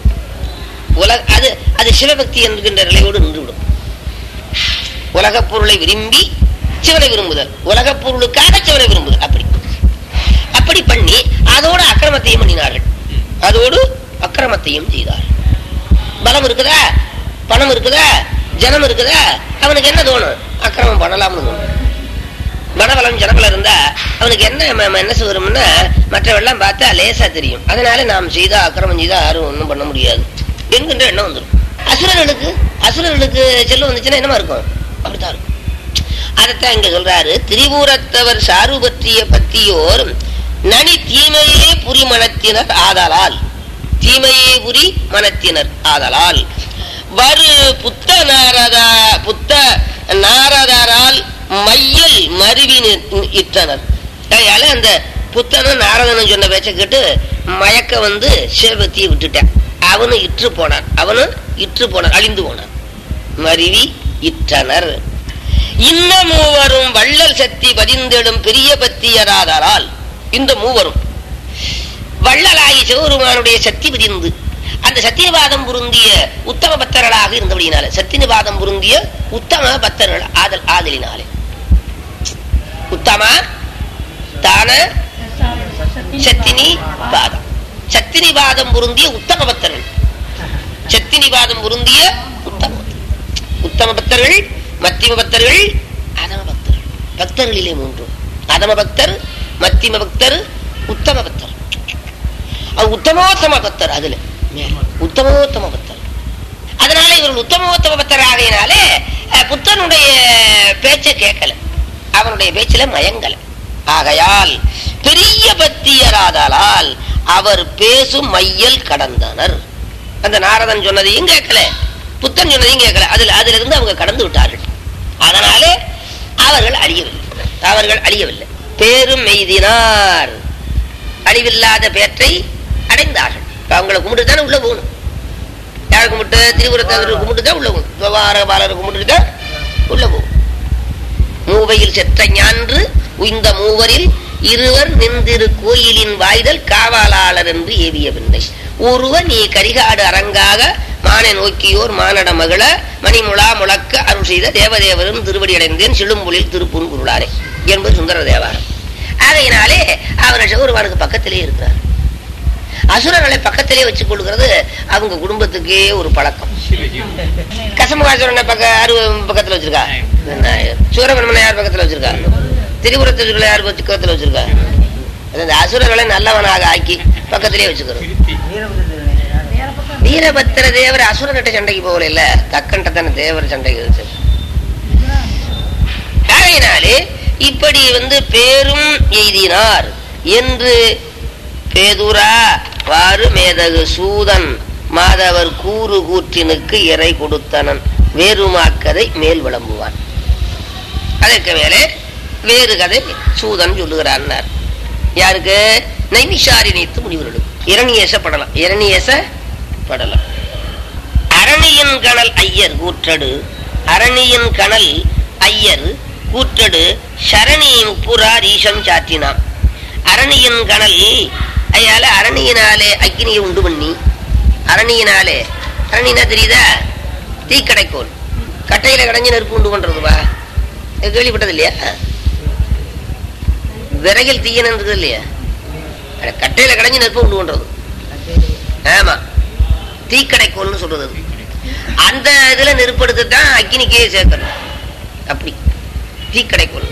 உலக அது அது சிவபக்தி என்கின்ற நிலையோடு நின்றுவிடும் உலக பொருளை விரும்பி சிவனை விரும்புதல் உலக பொருளுக்காக சிவனை விரும்புதல் அப்படி அப்படி பண்ணி அதோடு அக்கிரமத்தையும் பண்ணினார்கள் அதோடு அக்கிரமத்தையும் செய்தார்கள் பலம் இருக்குதா பணம் இருக்குதா ஜனம் இருக்குதா அவனுக்கு என்ன தோணும் அக்கிரமம் பண்ணலாம்னு தோணும் மனபலம் ஜனபலம் இருந்தா அவனுக்கு என்ன ம- மனசு வரும்னா மற்றவெல்லாம் பார்த்தா லேசா தெரியும் அதனால நாம் செய்தா அக்கிரமம் செய்தா யாரும் ஒன்றும் பண்ண முடியாது என்கின்ற எண்ணம் வந்துடும் அசுரர்களுக்கு அசுரர்களுக்கு செல்வம் வந்துச்சுன்னா என்னமா இருக்கும் அப்படித்தான் இருக்கும் அதைத்தான் இங்க சொல்றாரு திரிபுரத்தவர் சார்பு பற்றிய பத்தியோர் நனி தீமையே புரி மனத்தினர் ஆதலால் தீமையே புரி மனத்தினர் ஆதலால் வரு புத்த நாரதா புத்த நாரதரால் மையல் மருவி நி- இட்டனர் அதனால அந்த புத்தனும் நாரதனும் சொன்ன பேச்ச கேட்டு மயக்க வந்து சிவபக்தியை விட்டுட்டான் அவனும் இற்று போனான் அவனும் இற்று போனான் அழிந்து போனான் மருவி இட்டனர் இன்ன மூவரும் வள்ளல் சக்தி பதிந்தெடும் பெரிய பத்தியராதலால் இந்த மூவரும் வள்ளலாகி சிவபெருமானுடைய சக்தி பதிந்து அந்த சத்தியவாதம் பொருந்திய உத்தம பக்தர்களாக இருந்தபடினால சத்தியவாதம் பொருந்திய உத்தம பக்தர்கள் ஆதல் ஆதலினாலே உத்தம தான சத்தினி வாதம் சத்தினி வாதம் பொருந்திய உத்தம பக்தர்கள் சத்தினி வாதம் பொருந்திய உத்தம உத்தம பக்தர்கள் மத்தியம பக்தர்கள் அதம பக்தர்கள் பக்தர்களிலே மூன்று அதம பக்தர் மத்தியம பக்தர் உத்தம பக்தர் அது உத்தமோத்தம பக்தர் அதுல மேல. உத்தமோத்தம பக்தர் அதனால இவர்கள் உத்தமோத்தம பக்தர் ஆகையினாலே அஹ், புத்தனுடைய பேச்சை கேட்கல அவனுடைய பேச்சில மயங்கல ஆகையால் பெரிய பக்தியராதலால் அவர் பேசும் மையல் கடந்தனர் அந்த நாரதன் சொன்னதையும் கேட்கல புத்தன் சொன்னதையும் கேட்கல அதுல அதுல இருந்து அவங்க கடந்து விட்டார்கள் அதனாலே அவர்கள் அழியவில்லை அவர்கள் அழியவில்லை பேரும் மெய்தினார் அழிவில்லாத பேற்றை அடைந்தார்கள் இப்ப அவங்களை கும்பிட்டு தானே உள்ள போகணும் யாரை கும்பிட்டு திரிபுரத்தவர் கும்பிட்டு தான் உள்ள போகணும் விவகார பாலரை கும்பிட்டு தான் உள்ள போகும் மூவையில் செற்ற ஞான்று உய்ந்த மூவரில் இருவர் நின்றிரு கோயிலின் வாய்தல் காவலாளர் என்று ஏவிய விந்தை ஒருவ நீ கரிகாடு அரங்காக மானை நோக்கியோர் மானட மகள மணிமுழா முழக்க அருள் செய்த தேவதேவரும் திருவடி அடைந்தேன் சிழும்புலில் திருப்புன் குருளாரே என்பது சுந்தர தேவாரம் ஆகையினாலே அவர் சிவருமானுக்கு பக்கத்திலே இருக்கிறார் அசுரர்களை பக்கத்திலே வச்சுக் கொள்கிறது அவங்க குடும்பத்துக்கே ஒரு பழக்கம் கசமுகாசுரனை பக்க யாரு பக்கத்துல வச்சிருக்கா சூரபன்மனை யார் பக்கத்துல வச்சிருக்கா திரிபுரத்துல யார் பக்கத்துல வச்சிருக்கா அது அந்த அசுரர்களை நல்லவனாக ஆக்கி பக்கத்திலே வச்சுக்கிறது வேற பக்கம் வீரபத்திர தேவர் அசுரர்கிட்ட சண்டைக்கு போகல இல்ல தக்கன்ட்ட தானே தேவர் சண்டைக்கு வச்சு ஆகையினாலே இப்படி வந்து பேரும் எய்தினார் என்று பேதுரா வாறு மேதகு சூதன் மாதவர் கூறு கூற்றினுக்கு இறை கொடுத்தனன் வேறுமாக்கதை மேல் விளம்புவான் அதற்கு மேலே வேறு கதை சூதன் சொல்லுகிறார் யாருக்கு நைமிஷாரி நீத்து முனிவர்களுக்கு இரணியேச படலாம் இரணியேச படலாம் அரணியின் கணல் ஐயர் கூற்றடு அரணியின் கணல் ஐயர் கூற்றடு சரணி முப்புரார் ஈசம் சாற்றினான் அரணியின் கணல் அயால அரணியினாலே அக்னியை உண்டு பண்ணி அரணியினாலே அரணினா தெரியுதா தீக்கடைக்கோல் கட்டையில கடைஞ்சு நெருப்பு உண்டு பண்றதுப்பா இது கேள்விப்பட்டது இல்லையா விறகில் தீயனன்றது இல்லையா அட, கட்டையில கடைஞ்சு நெருப்பு உண்டு பண்றது ஆமா தீக்கடைக்கோல்னு சொல்றது அது. அந்த இதுல நெருப்படுத்து தான் அக்னிக்கே சேர்க்கணும் அப்படி தீக்கடைக்கோல்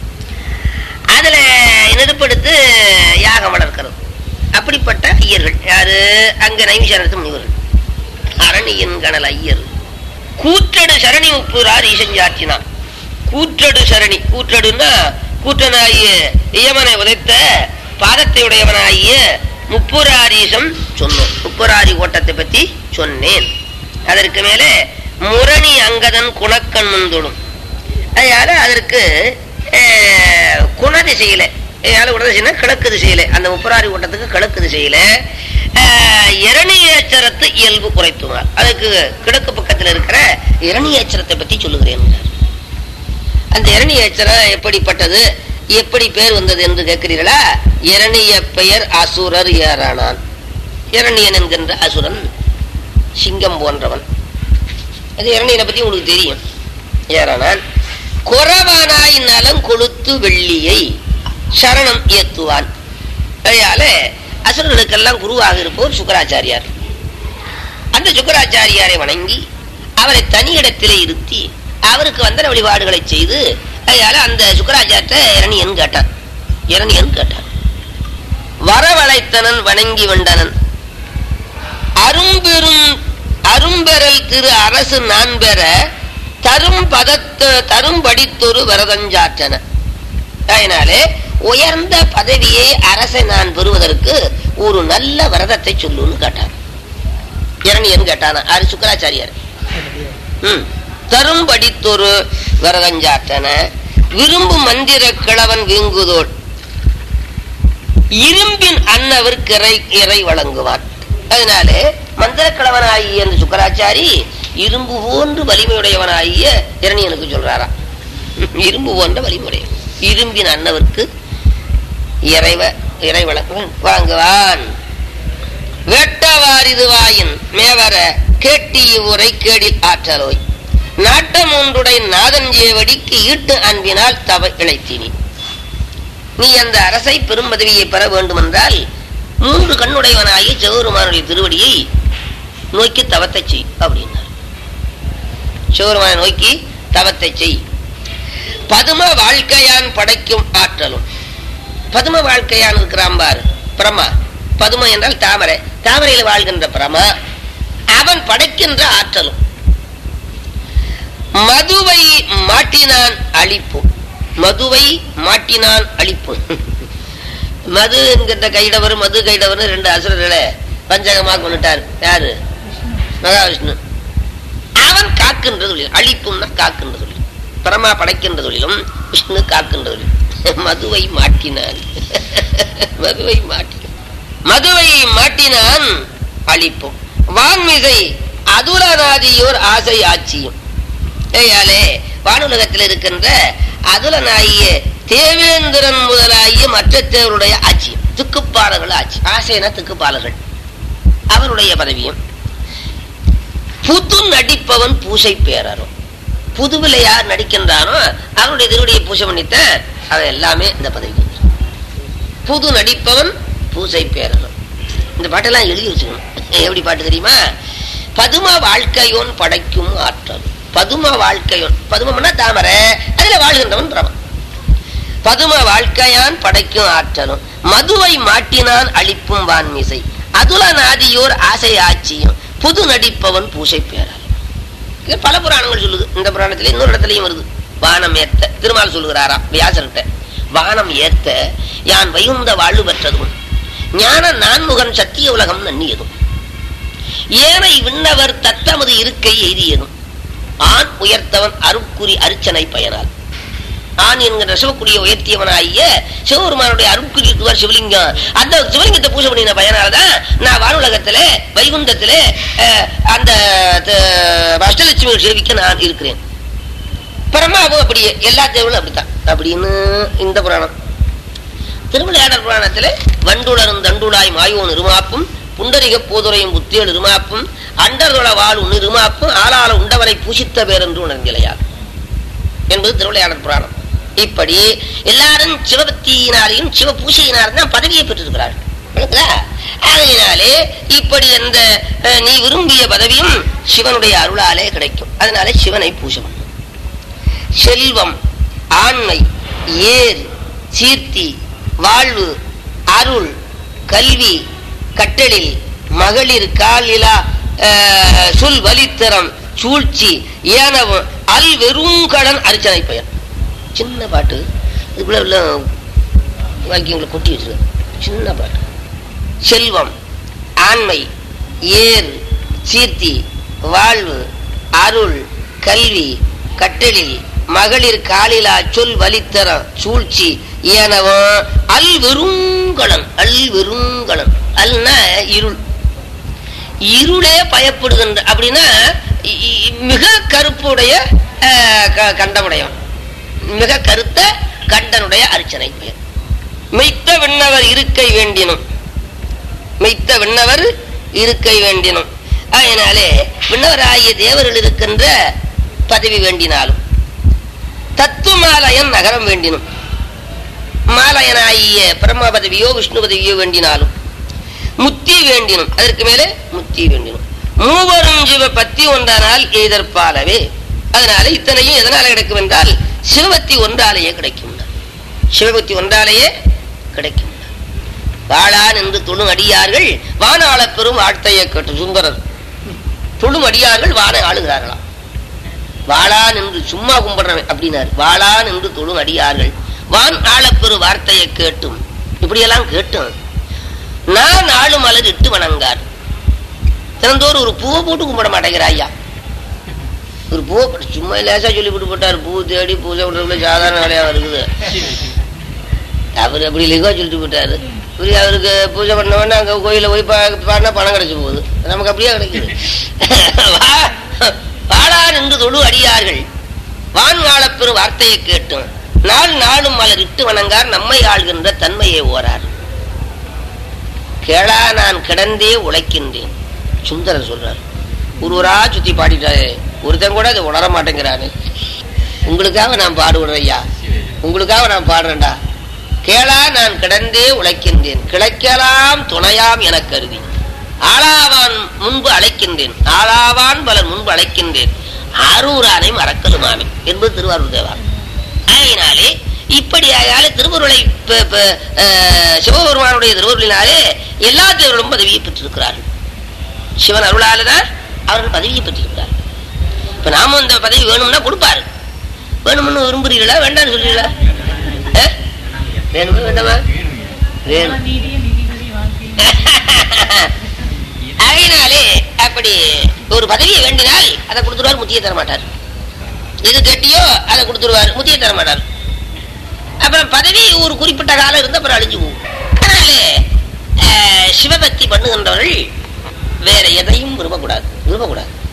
அதுல நெருப்படுத்து யாகம் வளர்க்கிறது அப்படிப்பட்ட ஐயர்கள் யாரு அங்க நைமிஷாரத்து முனிவர்கள் அரணியின் கணல் ஐயர் கூற்றடு சரணி உப்புறார் ஈசஞ்சாற்றினான் கூற்றடு சரணி கூற்றடுன்னா கூற்றனாகிய இயமனை உதைத்த பாதத்தை உடையவனாகிய முப்புராரீசம் சொன்னோம் முப்புராரி ஓட்டத்தை பத்தி சொன்னேன் அதற்கு மேலே முரணி அங்கதன் குணக்கண் முந்தொடும் அதனால அதற்கு அஹ், குண திசையில அதனால குண திசைனா கிழக்கு திசையில அந்த முப்பராரி ஓட்டத்துக்கு கிழக்கு திசையில அஹ், இரணியேச்சரத்து இயல்பு குறைத்துவார் அதுக்கு கிழக்கு பக்கத்துல இருக்கிற இரணியேச்சரத்தை பத்தி சொல்லுகிறேன் அந்த இரணியேச்சரம் எப்படிப்பட்டது எப்படி பேர் வந்தது என்று கேட்கிறீர்களா இரணிய பெயர் அசுரர் ஏறானான் இரணியன் என்கின்ற அசுரன் சிங்கம் போன்றவன் அது இரணியனை பத்தி உங்களுக்கு தெரியும் ஏறானான் குறவானாய் நலம் கொளுத்து வெள்ளியை சரணம் ஏத்துவான் அதனால அசுரர்களுக்கெல்லாம் குருவாக இருப்பவர் சுக்கராச்சாரியார் அந்த சுக்கராச்சாரியாரை வணங்கி அவரை தனி இடத்திலே இருத்தி அவருக்கு வந்தன வழிபாடுகளை செய்து அதனால அந்த சுக்கராச்சாரத்தை இரணியன் கேட்டான் இரணியன் கேட்டான் வரவழைத்தனன் வணங்கி வந்தனன் அரும்பெரும் அரும்பெறல் திரு அரசு நான் பெற தரும் பதத்த தரும் படித்தொரு வரதஞ்சாற்றன அதனாலே உயர்ந்த பதவியை அரசை நான் பெறுவதற்கு ஒரு நல்ல வரதத்தை சொல்லுன்னு கேட்டான் இரணியன் கேட்டான ஆறு சுக்கராச்சாரியார் ம். தரும் படித்தொரு வரதஞ்சாற்றன விரும்பு மந்திர கிழவன் வீங்குதோள் இரும்பின் அன்னவர் இறை இறை வழங்குவான் அதனாலே மந்திரக்கிழவனாகிய அந்த சுக்கராச்சாரி இரும்பு போன்று வலிமையுடையவனாகிய இரணியனுக்கு சொல்றாராம் இரும்பு போன்ற வலிமையுடைய இரும்பின் அன்னவர்க்கு இறைவ இறை வழங்கு வாங்குவான் வெட்டவாரிது வாயின் மேவர கேட்டி உரை கேடில் ஆற்றலோய் நாட்டம் ஒன்றுடை நாதன் ஜேவடிக்கு ஈட்டு அன்பினால் தவ இழைத்தினி நீ அந்த அரசை பெரும் பதவியை பெற வேண்டுமென்றால் மூன்று கண்ணுடையவனாகி சிவபெருமானுடைய திருவடியை நோக்கி தவத்தை செய் அப்படின்னார் சிவபெருமானை நோக்கி தவத்தை செய் பதும வாழ்க்கையான் படைக்கும் ஆற்றலும் பதும வாழ்க்கையான் இருக்கிறான் பாரு பிரமா பதும என்றால் தாமரை தாமரையில் வாழ்கின்ற பிரமா அவன் படைக்கின்ற ஆற்றலும் மதுவை மாட்டினான் அழிப்பும் மதுவை மாட்டினான் அழிப்பும் மது என்கின்ற கைடவர் மது கைடவர் ரெண்டு அசுரர்களை பஞ்சகமாக கொண்டுட்டார் யாரு மகாவிஷ்ணு அவன் காக்கின்ற தொழில் அழிப்பும்னா காக்கின்ற தொழில் பரமா படைக்கின்ற தொழிலும் விஷ்ணு காக்கின்ற தொழில் மதுவை மாட்டினான் மதுவை மாட்டினான் மதுவை மாட்டினான் அழிப்பும் வான்மிசை அதுலநாதியோர் ஆசை ஆட்சியும் ஏயாலே வானுலகத்தில் இருக்கின்ற அதுலனாகிய தேவேந்திரன் முதலாகிய மற்ற தேவருடைய ஆட்சியம் திக்குப்பாளர்கள் ஆட்சி ஆசைனா திக்குப்பாளர்கள் அவருடைய பதவியும் புது நடிப்பவன் பூசை பேரரும் புதுவில யார் நடிக்கின்றானோ அவனுடைய திருவடியை பூஜை பண்ணித்தான் அவன் எல்லாமே இந்த பதவிக்கு வந்துரும். புது நடிப்பவன் பூசை பேரரும் இந்த பாட்டெல்லாம் எழுதி வச்சுக்கணும் எப்படி பாட்டு தெரியுமா பதும வாழ்க்கையோன் படைக்கும் ஆற்றல் பதும வாழ்க்கையோன் பதுமம்னா தாமரை அதுல வாழ்கின்றவன் பிரமன் பதும வாழ்க்கையான் படைக்கும் ஆற்றலும் மதுவை மாட்டினான் அழிப்பும் வான்மிசை அதுல நாதியோர் ஆசை ஆட்சியும் புது நடிப்பவன் பூசை பேரால் இது பல புராணங்கள் சொல்லுது இந்த புராணத்துல இன்னொரு இடத்துலயும் வருது வானம் ஏத்த திருமால் சொல்லுகிறாராம் வியாசர்கிட்ட வானம் ஏத்த யான் வைகுந்த வாழ்வு பெற்றதும் ஞான நான்முகன் சத்திய உலகம் நன்னியதும் ஏனை விண்ணவர் தத்தமது இருக்கை எய்தியதும் ஆண் உயர்த்தவன் அருட்குறி அர்ச்சனை பயனால் ஆண் என்கிற சிவக்குடிய உயர்த்தியவனாகிய சிவபெருமானுடைய அருட்குறி இருக்குவார் சிவலிங்கம் அந்த சிவலிங்கத்தை பூஜை பண்ணின பயனாலதான் நான் வானுலகத்துல வைகுந்தத்துல அஹ், அந்த த- அஷ்டலட்சுமி சேவிக்க நான் இருக்கிறேன் பிரம்மாவும் அப்படியே எல்லா தேவர்களும் அப்படித்தான் அப்படின்னு இந்த புராணம் திருவிளையாடல் புராணத்துல வண்டுளரும் தண்டுளாய் மாயோன் இருமாப்பும் புண்டரிக போதுரையும் புத்தியல் இருமாப்பும் அண்டர்தொள வாழ் உன் இருமாப்பும் ஆளால உண்டவரை பூசித்த பேரென்று உணர்ந்திலையார் என்பது திருவிளையாடல் புராணம் இப்படி எல்லாரும் சிவபக்தியினாலையும் சிவ பூசையினாலும் தான் பதவியை பெற்றிருக்கிறார்கள் விளங்குதா? ஆகையினாலே இப்படி அந்த அஹ், நீ விரும்பிய பதவியும் சிவனுடைய அருளாலே கிடைக்கும் அதனாலே சிவனை பூஜை பண்ணு செல்வம் ஆண்மை ஏர் சீர்த்தி வாழ்வு அருள் கல்வி கட்டளில் மகளிர் காலிலா அஹ், சொல் வலித்தரம் சூழ்ச்சி ஏனவும் அல் வெறுங்கடன் அர்ச்சனை பெயர் சின்ன பாட்டு இதுக்குள்ள உள்ள வாக்கியங்களை கொட்டி வச்சிருக்கு சின்ன பாட்டு செல்வம் ஆண்மை ஏர் சீர்த்தி வாழ்வு அருள் கல்வி கட்டளில் மகளிர் காலிலா சொல் வலித்தரம் சூழ்ச்சி ஏனவும் அல் வெறுங்கடன் அல் வெறுங்கடன் அல்னா இருள் இருளே பயப்படுகின்ற அப்படின்னா இ- இ- மிக கருப்புடைய அஹ், க- கண்டமுடையவன் மிக கருத்த கண்டனுடைய அர்ச்சனை பெயர் மெய்த்த விண்ணவர் இருக்கை வேண்டினும் மெய்த்த விண்ணவர் இருக்கை வேண்டினும் அதனாலே விண்ணவராகிய தேவர்கள் இருக்கின்ற பதவி வேண்டினாலும் தத்துவமாலயன் நகரம் வேண்டினும் மாலயனாகிய பிரம்ம பதவியோ விஷ்ணு பதவியோ வேண்டினாலும் முத்தி வேண்டினும் அதற்கு மேலே முத்தி வேண்டினும் மூவரும் ஜீவ பத்தி ஒன்றானால் எதிர்ப்பாலவே அதனால இத்தனையும் எதனால கிடைக்கும் என்றால் சிவபக்தி ஒன்றாலேயே கிடைக்கும் சிவபக்தி ஒன்றாலேயே கிடைக்கும் வாழான் என்று தொழும் அடியார்கள் வானாள பெரும் வாழ்த்தையை கேட்டு சுந்தரர் தொழும் அடியார்கள் வானை ஆளுகிறார்களாம் வாழான் என்று சும்மா கும்பிடுறவன் அப்படின்னாரு வாழான் என்று தொழும் அடியார்கள் வான் ஆளப்பெரு வார்த்தையை கேட்டும் இப்படியெல்லாம் கேட்டும் நான் ஆளு மலர் இட்டு வணங்கார் தினந்தோறும் ஒரு பூவை போட்டு கும்பிட மாட்டேங்கிற ஐயா ஒரு பூவை போட்டு சும்மா லேசா சொல்லி விட்டு போட்டார் பூ தேடி பூஜை விடுறதுல சாதாரண வேலையா இருக்குது அவர் அப்படி லிகா சொல்லிட்டு போட்டாரு இப்படி அவருக்கு பூஜை பண்ண உடனே அங்க கோயில போய் பா- பாடினா பணம் கிடைச்சு போகுது நமக்கு அப்படியே கிடைக்குது வா- வாழா நின்று தொழு அடியார்கள் வான்காலப்பெரும் வார்த்தையை கேட்டும் நாள் நாளும் மலர் இட்டு வணங்கார் நம்மை ஆள்கின்ற தன்மையை ஓரார் கேளா நான் கிடந்தே உழைக்கின்றேன் சுந்தரர் சொல்றார் ஒருவரா சுத்தி பாடிட்டாரு ஒருத்தன் கூட அதை உணர மாட்டேங்கிறாரு உங்களுக்காக நான் பாடுவேன் ஐயா உங்களுக்காக நான் பாடுறேன்டா கேளா நான் கிடந்தே உழைக்கின்றேன் கிளைக்கலாம் துணையாம் என கருதி ஆளாவான் முன்பு அழைக்கின்றேன் ஆளாவான் பலர் முன்பு அழைக்கின்றேன் ஆரூரானை மறக்கலுமாமே என்பது திருவாரூர் தேவாரம் ஆகையினாலே இப்படி ஆயால திருவருளை ப- ப- அஹ், சிவபெருமானுடைய திருவருளினாலே எல்லா தேவர்களும் பதவியை பெற்றிருக்கிறார்கள் சிவன் அருளால தான் அவர்கள் பதவியை பெற்றிருக்கிறார்கள் இப்ப நாம இந்த பதவி வேணும்னா கொடுப்பாரு வேணும்னு விரும்புறீங்களா வேண்டாம்னு சொல்றீங்களா ஆ? வேணுமா வேண்டாமா வேணும் நீதிய நிதிபதி வாழ்க்கை அதனாலே அப்படி ஒரு பதவியை வேண்டினால் அதை கொடுத்துருவார் முத்தியை தர மாட்டார் எது கேட்டியோ அதை கொடுத்துருவார் முத்தியை தர மாட்டார் அப்புறம் பதவி ஒரு குறிப்பிட்ட காலம் இருந்து அப்புறம் அழிஞ்சு போகும் அதனாலே அஹ், சிவபக்தி பண்ணுகின்றவர்கள் வேற எதையும் விரும்பக்கூடாது விரும்பக்கூடாது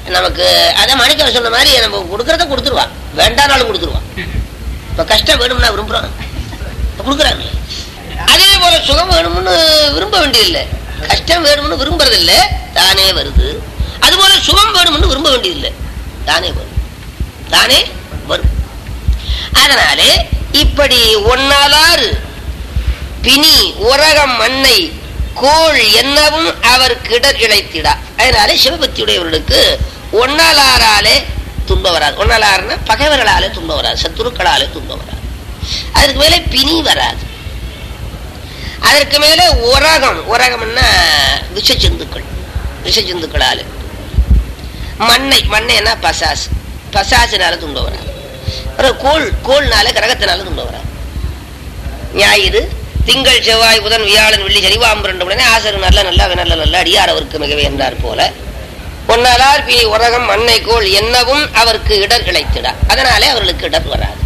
நமக்கு அத மாணிக்கம் சொன்ன மாதிரி நம்ம கொடுக்கறத கொடுத்துருவான் வேண்டானாலும் கொடுத்துருவான் இப்ப கஷ்டம் வேணும்னா விரும்புறான் கொடுக்குறாங்க அதே போல சுகம் வேணும்னு விரும்ப வேண்டியதில்லை கஷ்டம் வேணும்னு விரும்புறது இல்ல தானே வருது அதுபோல சுகம் வேணும்னு விரும்ப வேண்டியதில்லை தானே வரும் தானே வரும் அதனாலே இப்படி ஒன்னாலாறு பிணி உரகம் மண்ணை கோள் என்னவும் அவர் கிடர் இழைத்திடா அதனால சிவபக்தியுடையவர்களுக்கு ஒன்னாலாராலே துன்பம் வராது ஒன்னாலாறுனா பகைவர்களாலே துன்பம் வராது சத்துருக்களாலே துன்பம் வராது அதற்கு மேலே பிணி வராது அதற்கு மேலே உரகம் உரகம்னா விஷ ஜந்துக்கள் விஷ ஜந்துக்களால மண்ணை மண்ணைன்னா பசாசு பசாசுனால துன்பம் வராது அப்புறம் கோள் கோள்னால கிரகத்தினால துன்பம் வராது ஞாயிறு திங்கள் செவ்வாய் புதன் வியாழன் வெள்ளி சரிவாம்பரண்டு உடனே ஆசரு நல்ல நல்ல நல்ல நல்ல அடியார் அவருக்கு மிகவே என்றார் போல ஒன்னாலார் பி உரகம் மண்ணை கோள் என்னவும் அவருக்கு இடர் இழைத்திடா அதனாலே அவர்களுக்கு இடர் வராது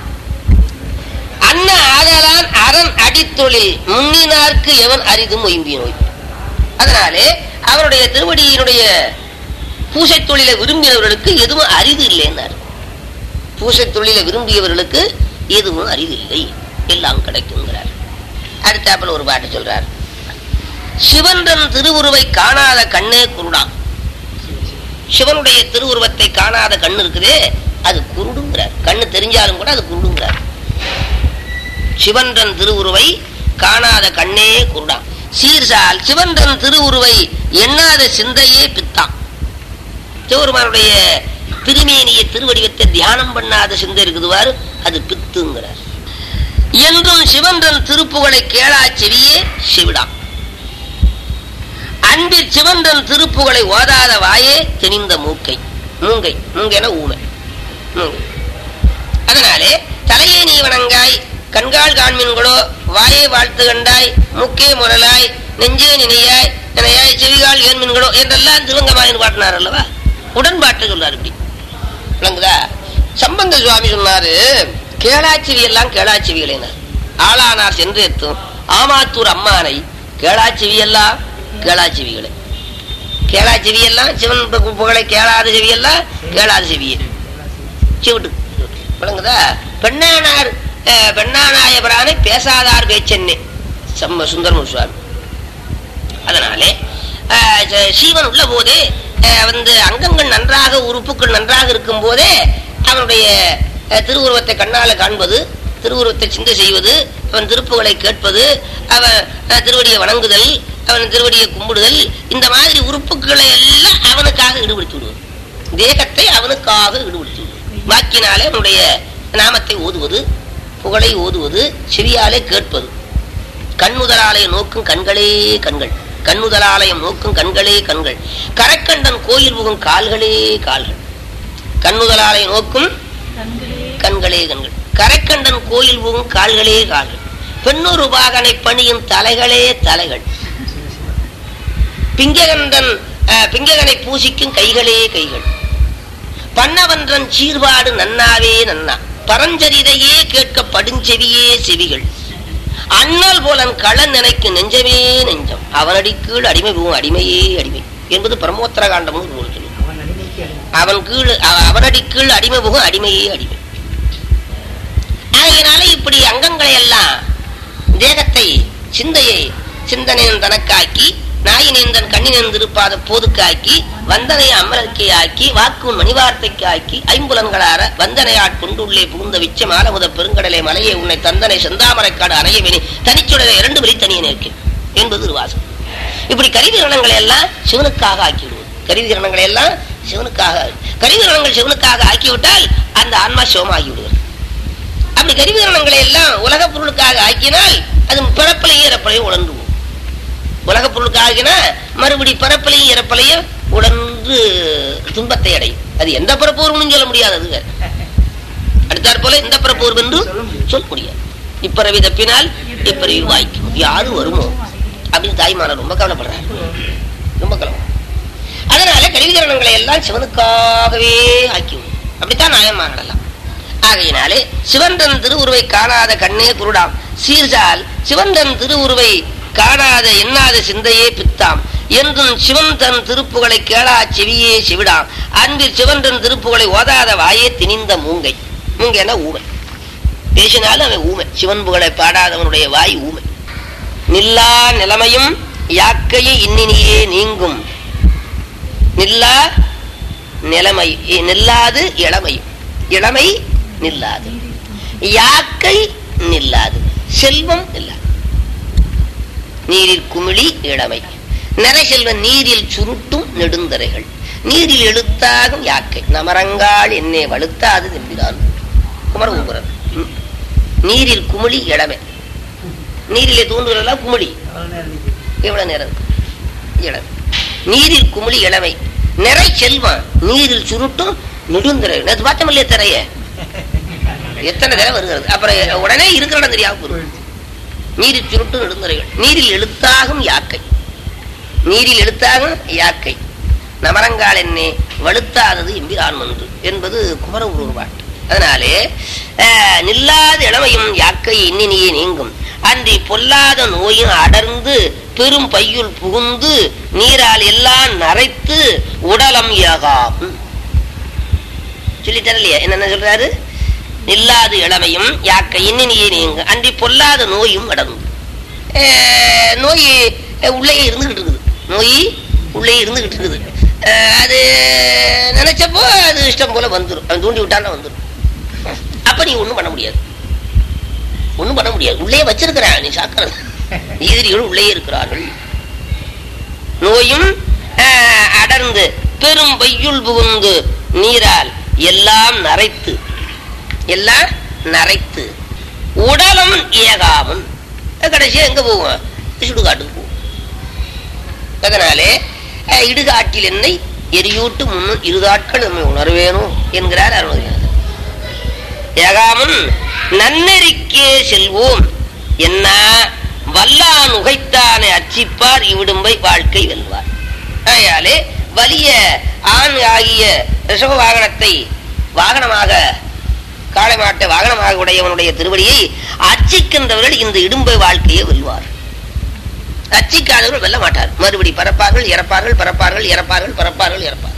அன்ன ஆதலான் அரண் அடித்தொழில் முன்னினார்க்கு எவன் அரிதும் ஒய்ம்பி நோய் அதனாலே அவருடைய திருவடியினுடைய பூசை தொழிலை விரும்பியவர்களுக்கு எதுவும் அரிது இல்லைன்னார் பூசை தொழிலை விரும்பியவர்களுக்கு எதுவும் அரிது இல்லை எல்லாம் கிடைக்குங்கிறார் அடுத்தாப்புல ஒரு பாட்டு சொல்றார் சிவன்றன் திருவுருவை காணாத கண்ணே குருடாம் சிவனுடைய திருவுருவத்தை காணாத கண்ணு இருக்குதே அது குருடுங்கிறார் கண்ணு தெரிஞ்சாலும் கூட அது குருடுங்கிறார் சிவன்றன் திருவுருவை காணாத கண்ணே குருடாம் சீர்சால் சிவன்றன் திருவுருவை எண்ணாத சிந்தையே பித்தான் சிவருமானுடைய திருமேனிய திருவடிவத்தை தியானம் பண்ணாத சிந்தை இருக்குதுவாரு அது பித்துங்கிறார் என்றும் சிவன்றன் திருப்புகளை கேளா செவியே சிவிடாம் அன்பில் சிவன்றன் திருப்புகளை ஓதாத வாயே தெனிந்த மூக்கை மூங்கை மூங்கென ஊமை மூங்கை அதனாலே தலையே நீ வணங்காய் கண்கால் காண்மீன்களோ வாயே வாழ்த்து கண்டாய் முக்கே முரலாய் நெஞ்சே நினையாய் நினையாய் செவிகால் ஏன்மீன்களோ என்றெல்லாம் சிவங்கமாயன் பாட்டினார் அல்லவா உடன்பாட்டு சொல்றாரு இப்படி விளங்குதா சம்பந்த சுவாமி சொன்னாரு கேளாச்சிவி எல்லாம் கேளாச்சிவிகளேனார் ஆளானார் சென்று எத்தும் ஆமாத்தூர் அம்மானை கேளாச்சிவி எல்லாம் கேளாச்சிவிகளே கேளாச்சிவி எல்லாம் சிவன் பு- புகழை கேளாத செவி எல்லாம் கேளாத செவியே சிவிட்டு விளங்குதா பெண்ணானார் அஹ், பெண்ணானாய பிரானை பேசாதார் பேச்சென்னே சம்ம சுந்தரமு சுவாமி அதனாலே அஹ், ச- சீவன் உள்ள போதே அஹ், வந்து அங்கங்கள் நன்றாக உறுப்புகள் நன்றாக இருக்கும் போதே அவனுடைய அஹ், திருவுருவத்தை கண்ணால காண்பது திருவுருவத்தை சிந்தை செய்வது அவன் திருப்புகளை கேட்பது அவன் அஹ், திருவடியை வணங்குதல் அவன் திருவடியை கும்பிடுதல் இந்த மாதிரி உறுப்புகளை எல்லாம் அவனுக்காக ஈடுபடுத்தி விடுவது தேகத்தை அவனுக்காக ஈடுபடுத்தி விடுவது வாக்கினாலே அவனுடைய நாமத்தை ஓதுவது புகழை ஓதுவது செவியாலே கேட்பது கண்ணுதலாலயம் நோக்கும் கண்களே கண்கள் கண்ணுதலாலயம் நோக்கும் கண்களே கண்கள் கரக்கண்டன் கோயில் புகும் கால்களே கால்கள் கண்ணுதலாலய நோக்கும் கண்களே கண்களே கண்கள் கரைக்கண்டன் கோயில் புகும் கால்களே கால்கள் பெண்ணொரு பாகனை பணியும் தலைகளே தலைகள் பிங்ககண்டன் அஹ், பிங்ககனை பூசிக்கும் கைகளே கைகள் பண்ணவன்றன் சீர்பாடு நன்னாவே நன்னா பரஞ்சரிதையே கேட்க படுஞ்செவியே செவிகள் அண்ணல் போலன் களன் நினைக்கும் நெஞ்சமே நெஞ்சம் அவனடி கீழ் அடிமை போகும் அடிமையே அடிமை என்பது பிரமோத்தர காண்டம்னு ஒரு நூல் சொல்லுது. அவன் கீழ் அவ- அவனடி கீழ் அடிமை போகும் அடிமையே அடிமை ஆகையினால இப்படி அங்கங்களை எல்லாம் தேகத்தை சிந்தையை சிந்தனையின் தனக்காக்கி நாயினேந்தன் கண்ணினேந்திருப்பாத போதுக்காக்கி வந்தனை அமரர்க்கை ஆக்கி வாக்கு மணிவார்த்தைக்கு ஆக்கி ஐம்புலன்களார வந்தனை ஆட்கொண்டுள்ளே புகுந்த விச்ச மாலமுத பெருங்கடலை மலையை உன்னை தந்தனை செந்தாமரைக்காடு அணையவினி தனிச்சுடலை இரண்டு வழி தனியே நிற்கும் என்பது ஒரு வாசம் இப்படி கருவிகரணங்களை எல்லாம் சிவனுக்காக ஆக்கிவிடுவது கருவிகரணங்களை எல்லாம் சிவனுக்காக கருவிகரணங்கள் சிவனுக்காக ஆக்கிவிட்டால் அந்த ஆன்மா சிவமாகி விடுவது அப்படி கருவிகரணங்களை எல்லாம் உலக பொருளுக்காக ஆக்கினால் அது பிறப்பிலையும் இறப்பிலையும் உணர்ந்து போகும் உலக பொருளுக்காக ஆக்கினா மறுபடி பிறப்பிலையும் இறப்பிலையும் உணர்ந்து துன்பத்தை அடையும் அது எந்த பிறப்பூர்வம்னு சொல்ல முடியாது அது வேற. அடுத்தாற் போல இந்த பிறப்பூர்வம் என்று சொல்ல முடியாது இப்பிறவி தப்பினால் இப்பிறவி வாய்க்கும் யாரு வருமோ அப்படின்னு தாய்மாரர் ரொம்ப கவலைப்படுறாரு ரொம்ப கவலை அதனால கருவிகரணங்களை எல்லாம் சிவனுக்காகவே ஆக்கிவிடும் அப்படித்தான் நாயன்மார்களெல்லாம் ஆகையினாலே சிவந்தன் திருவுருவை காணாத கண்ணே குருடாம் சீர்சால் சிவந்தன் திருவுருவை காணாத எண்ணாத சிந்தையே பித்தாம் என்றும் சிவன் தன் திருப்புகளை கேளா செவியே செவிடாம் அன்பில் சிவன் தன் திருப்புகளை ஓதாத வாயே திணிந்த மூங்கை மூங்கைன்னா ஊமை பேசினாலும் அவன் ஊமை சிவன் புகழை பாடாதவனுடைய வாய் ஊமை நில்லா நிலைமையும் யாக்கையை இன்னினியே நீங்கும் நில்லா நிலைமை இ- நில்லாது இளமையும் இளமை நில்லாது யாக்கை நில்லாது செல்வம் நில்லாது நீரில் குமிழி இளமை நிறை செல்வன் நீரில் சுருட்டும் நெடுந்தரைகள் நீரில் எழுத்தாகும் யாக்கை நமரங்கால் என்னே வலுத்தாது நம்பினான் குமரகுமரன் ம். நீரில் குமிழி இளமை நீரிலே தோன்றுகிறதெல்லாம் குமிழி எவ்வளவு நேரம் இருக்கு? இளமை நீரில் குமிழி இளமை நிறை செல்வம் நீரில் சுருட்டும் நெடுந்திரை நேற்று பார்த்தோம் இல்லையா திரைய எத்தனை தடவை வருகிறது அப்புறம் உடனே இருக்கிற இடம் தெரியாம போயிடும் நீரில் சுருட்டும் நெடுந்திரைகள் நீரில் எழுத்தாகும் யாக்கை நீரில் எழுத்தாகும் யாக்கை நமரங்கால் என்னே வலுத்தாதது எம்பிரான் ஒன்று என்பது குமர ஒரு பாட்டு அதனாலே அஹ், நில்லாத இளமையும் யாக்கை இன்னினியே நீங்கும் அன்றி பொல்லாத நோயும் அடர்ந்து பெரும் பையுள் புகுந்து நீரால் எல்லாம் நரைத்து உடலம் ஏகாம் சொல்லித்தர இல்லையா என்னென்ன சொல்றாரு நில்லாது இளமையும் யாக்கை இன்னினியே நீங்க அன்றி பொல்லாத நோயும் அடர்ந்து அஹ், நோய் அஹ், உள்ளேயே இருந்துகிட்டு இருக்குது நோய் உள்ளே இருந்துகிட்டு இருக்குது அஹ், அது நினைச்சப்போ அது இஷ்டம் போல வந்துடும் அது தூண்டி விட்டாலும் வந்துடும் அப்ப நீ ஒண்ணும் பண்ண முடியாது ஒண்ணும் பண்ண முடியாது உள்ளே வச்சிருக்கிறான் நீ சாக்கிறது எதிரிகள் உள்ளே இருக்கிறார்கள் நோயும் அஹ், அடர்ந்து பெரும் பையுள் புகுந்து நீரால் எல்லாம் நரைத்து எல்லாம் நரைத்து உடலம் ஏகாமன் கடைசியா எங்க போவோம் சுடுகாட்டுக்கு போவோம் அதனாலே அஹ், இடுகாட்டில் என்னை எரியூட்டு முன்னும் இருதாட்கள் நம்மை உணர்வேணும் என்கிறார் அருணகிரிநாதர் ஏகாமன் நன்னெறிக்கே செல்வோம் என்ன வல்லான் உகைத்தானை அச்சிப்பார் இவ்விடும்பை வாழ்க்கை வெல்வார் ஆகையாலே வலிய ஆண் ஆகிய ரிஷப வாகனத்தை வாகனமாக காளை மாட்டை வாகனமாக உடையவனுடைய திருவடியை அர்ச்சிக்கின்றவர்கள் இந்த இடும்பை வாழ்க்கையை வெல்வார் அச்சிக்காதவர்கள் வெல்ல மாட்டார் மறுபடி பறப்பார்கள் இறப்பார்கள் பறப்பார்கள் இறப்பார்கள் பறப்பார்கள் இறப்பார்கள்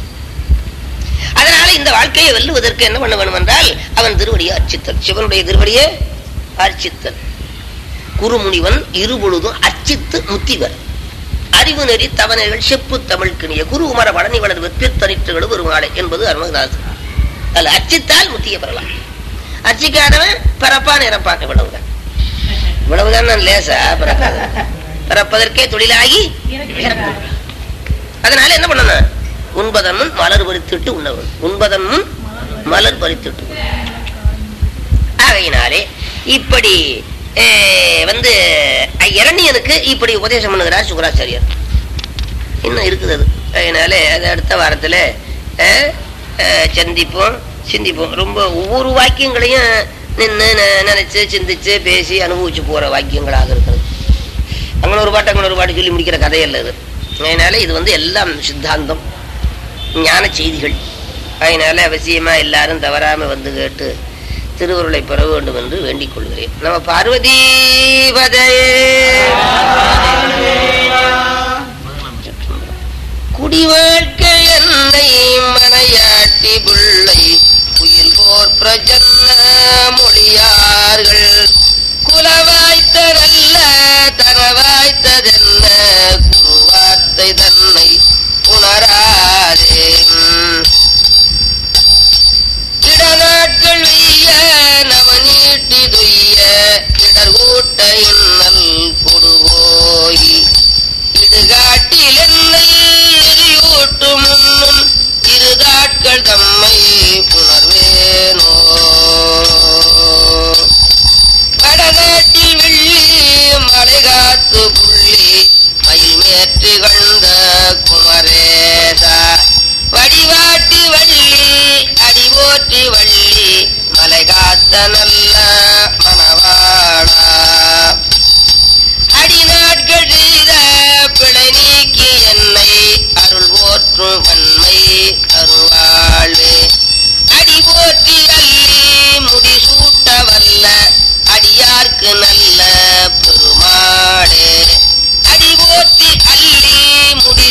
அதனால இந்த வாழ்க்கையை வெல்லுவதற்கு என்ன பண்ண வேண்டும் என்றால் அவன் திருவடியை அர்ச்சித்தல் சிவனுடைய திருவடியை அர்ச்சித்தல் குருமுனிவன் இருபொழுதும் அர்ச்சித்து முத்திவர் அறிவு நெறி தவணைகள் செப்பு தமிழ் கிணிய குரு உமர பழனி வளர் வெப்பித்தனிற்றுகளும் ஒரு மாலை என்பது அருமதாசன் அதில் அர்ச்சித்தால் முத்திய பெறலாம் அர்ச்சிக்காதவன் பிறப்பான் இறப்பான் இவ்வளவுதான் இவ்வளவுதான் நான் லேசா பிறக்காது பிறப்பதற்கே தொழிலாகி இறப்பு. அதனால என்ன பண்ணணும் உண்பதன் முன் மலர் பறித்துட்டு உண்ணவன் உண்பதன் முன் மலர் பறித்துட்டு உண்ண. ஆகையினாலே இப்படி அஹ், வந்து அஹ், இரணியனுக்கு இப்படி உபதேசம் பண்ணுகிறார் சுக்கராச்சாரியார் இன்னும் இருக்குது அது அதனால அது அடுத்த வாரத்துல அஹ், அஹ், சந்திப்போம் சிந்திப்போம் ரொம்ப ஒவ்வொரு வாக்கியங்களையும் நின்று நினைச்சு சிந்திச்சு பேசி அனுபவிச்சு போற வாக்கியங்களாக இருக்கிறது அங்கே ஒரு பாட்டு அங்கே ஒரு பாட்டு சொல்லி முடிக்கிற கதையல்ல இது அதனால இது வந்து எல்லாம் சித்தாந்தம் ஞான செய்திகள் அதனால அவசியமா எல்லாரும் தவறாம வந்து கேட்டு திருவருளை பெற வேண்டும் என்று வேண்டிக் கொள்கிறேன் நம்ம பார்வதி குடிவாழ்க்கை என்னை மனையாட்டி புள்ளை குயில் போர் பிரஜன்ன மொழியார்கள் குலவாய்த்ததல்ல தரவாய்த்ததென்ன குருவார்த்தை தன்னை உணராதே இடநாட்கள் வெய்ய நவநீட்டி துய்ய இடர் கூட்ட இன்னல் கொடுவோய் இடுகாட்டில் என்னை எரியூட்டு முன்னும் இருதாட்கள் தம்மை புணர்வேனோ வடநாட்டில் வெள்ளி மலை காத்து புள்ளி மயில் மேற்று கண்ட குமரேசா வடிவாட்டி வள்ளி அடி போற்றி வள்ளி மலை காத்த நல்ல மணவாளா அடிநாட்கள் செய்த பிழை நீக்கி என்னை அருள் போற்றும் வன்மை அருள்வாழ்வே அடி போற்றி அள்ளி முடி சூட்ட வல்ல அடியார்க்கு நல்ல பெருமாளே அடி போற்றி அள்ளி முடி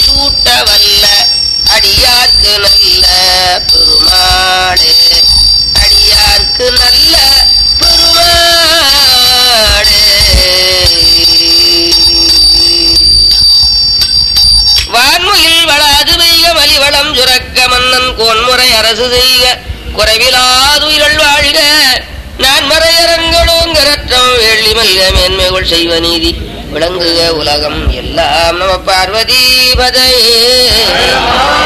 கோன்முறை அரசு செய்க குறைவிலாதுயிர்கள் வாழ்க நான் மறையரங்களும் கரற்றம் வெள்ளி மல்க மேன்மைகள் செய்வ நீதி விளங்குக உலகம் எல்லாம் நம பார்வதி பதையே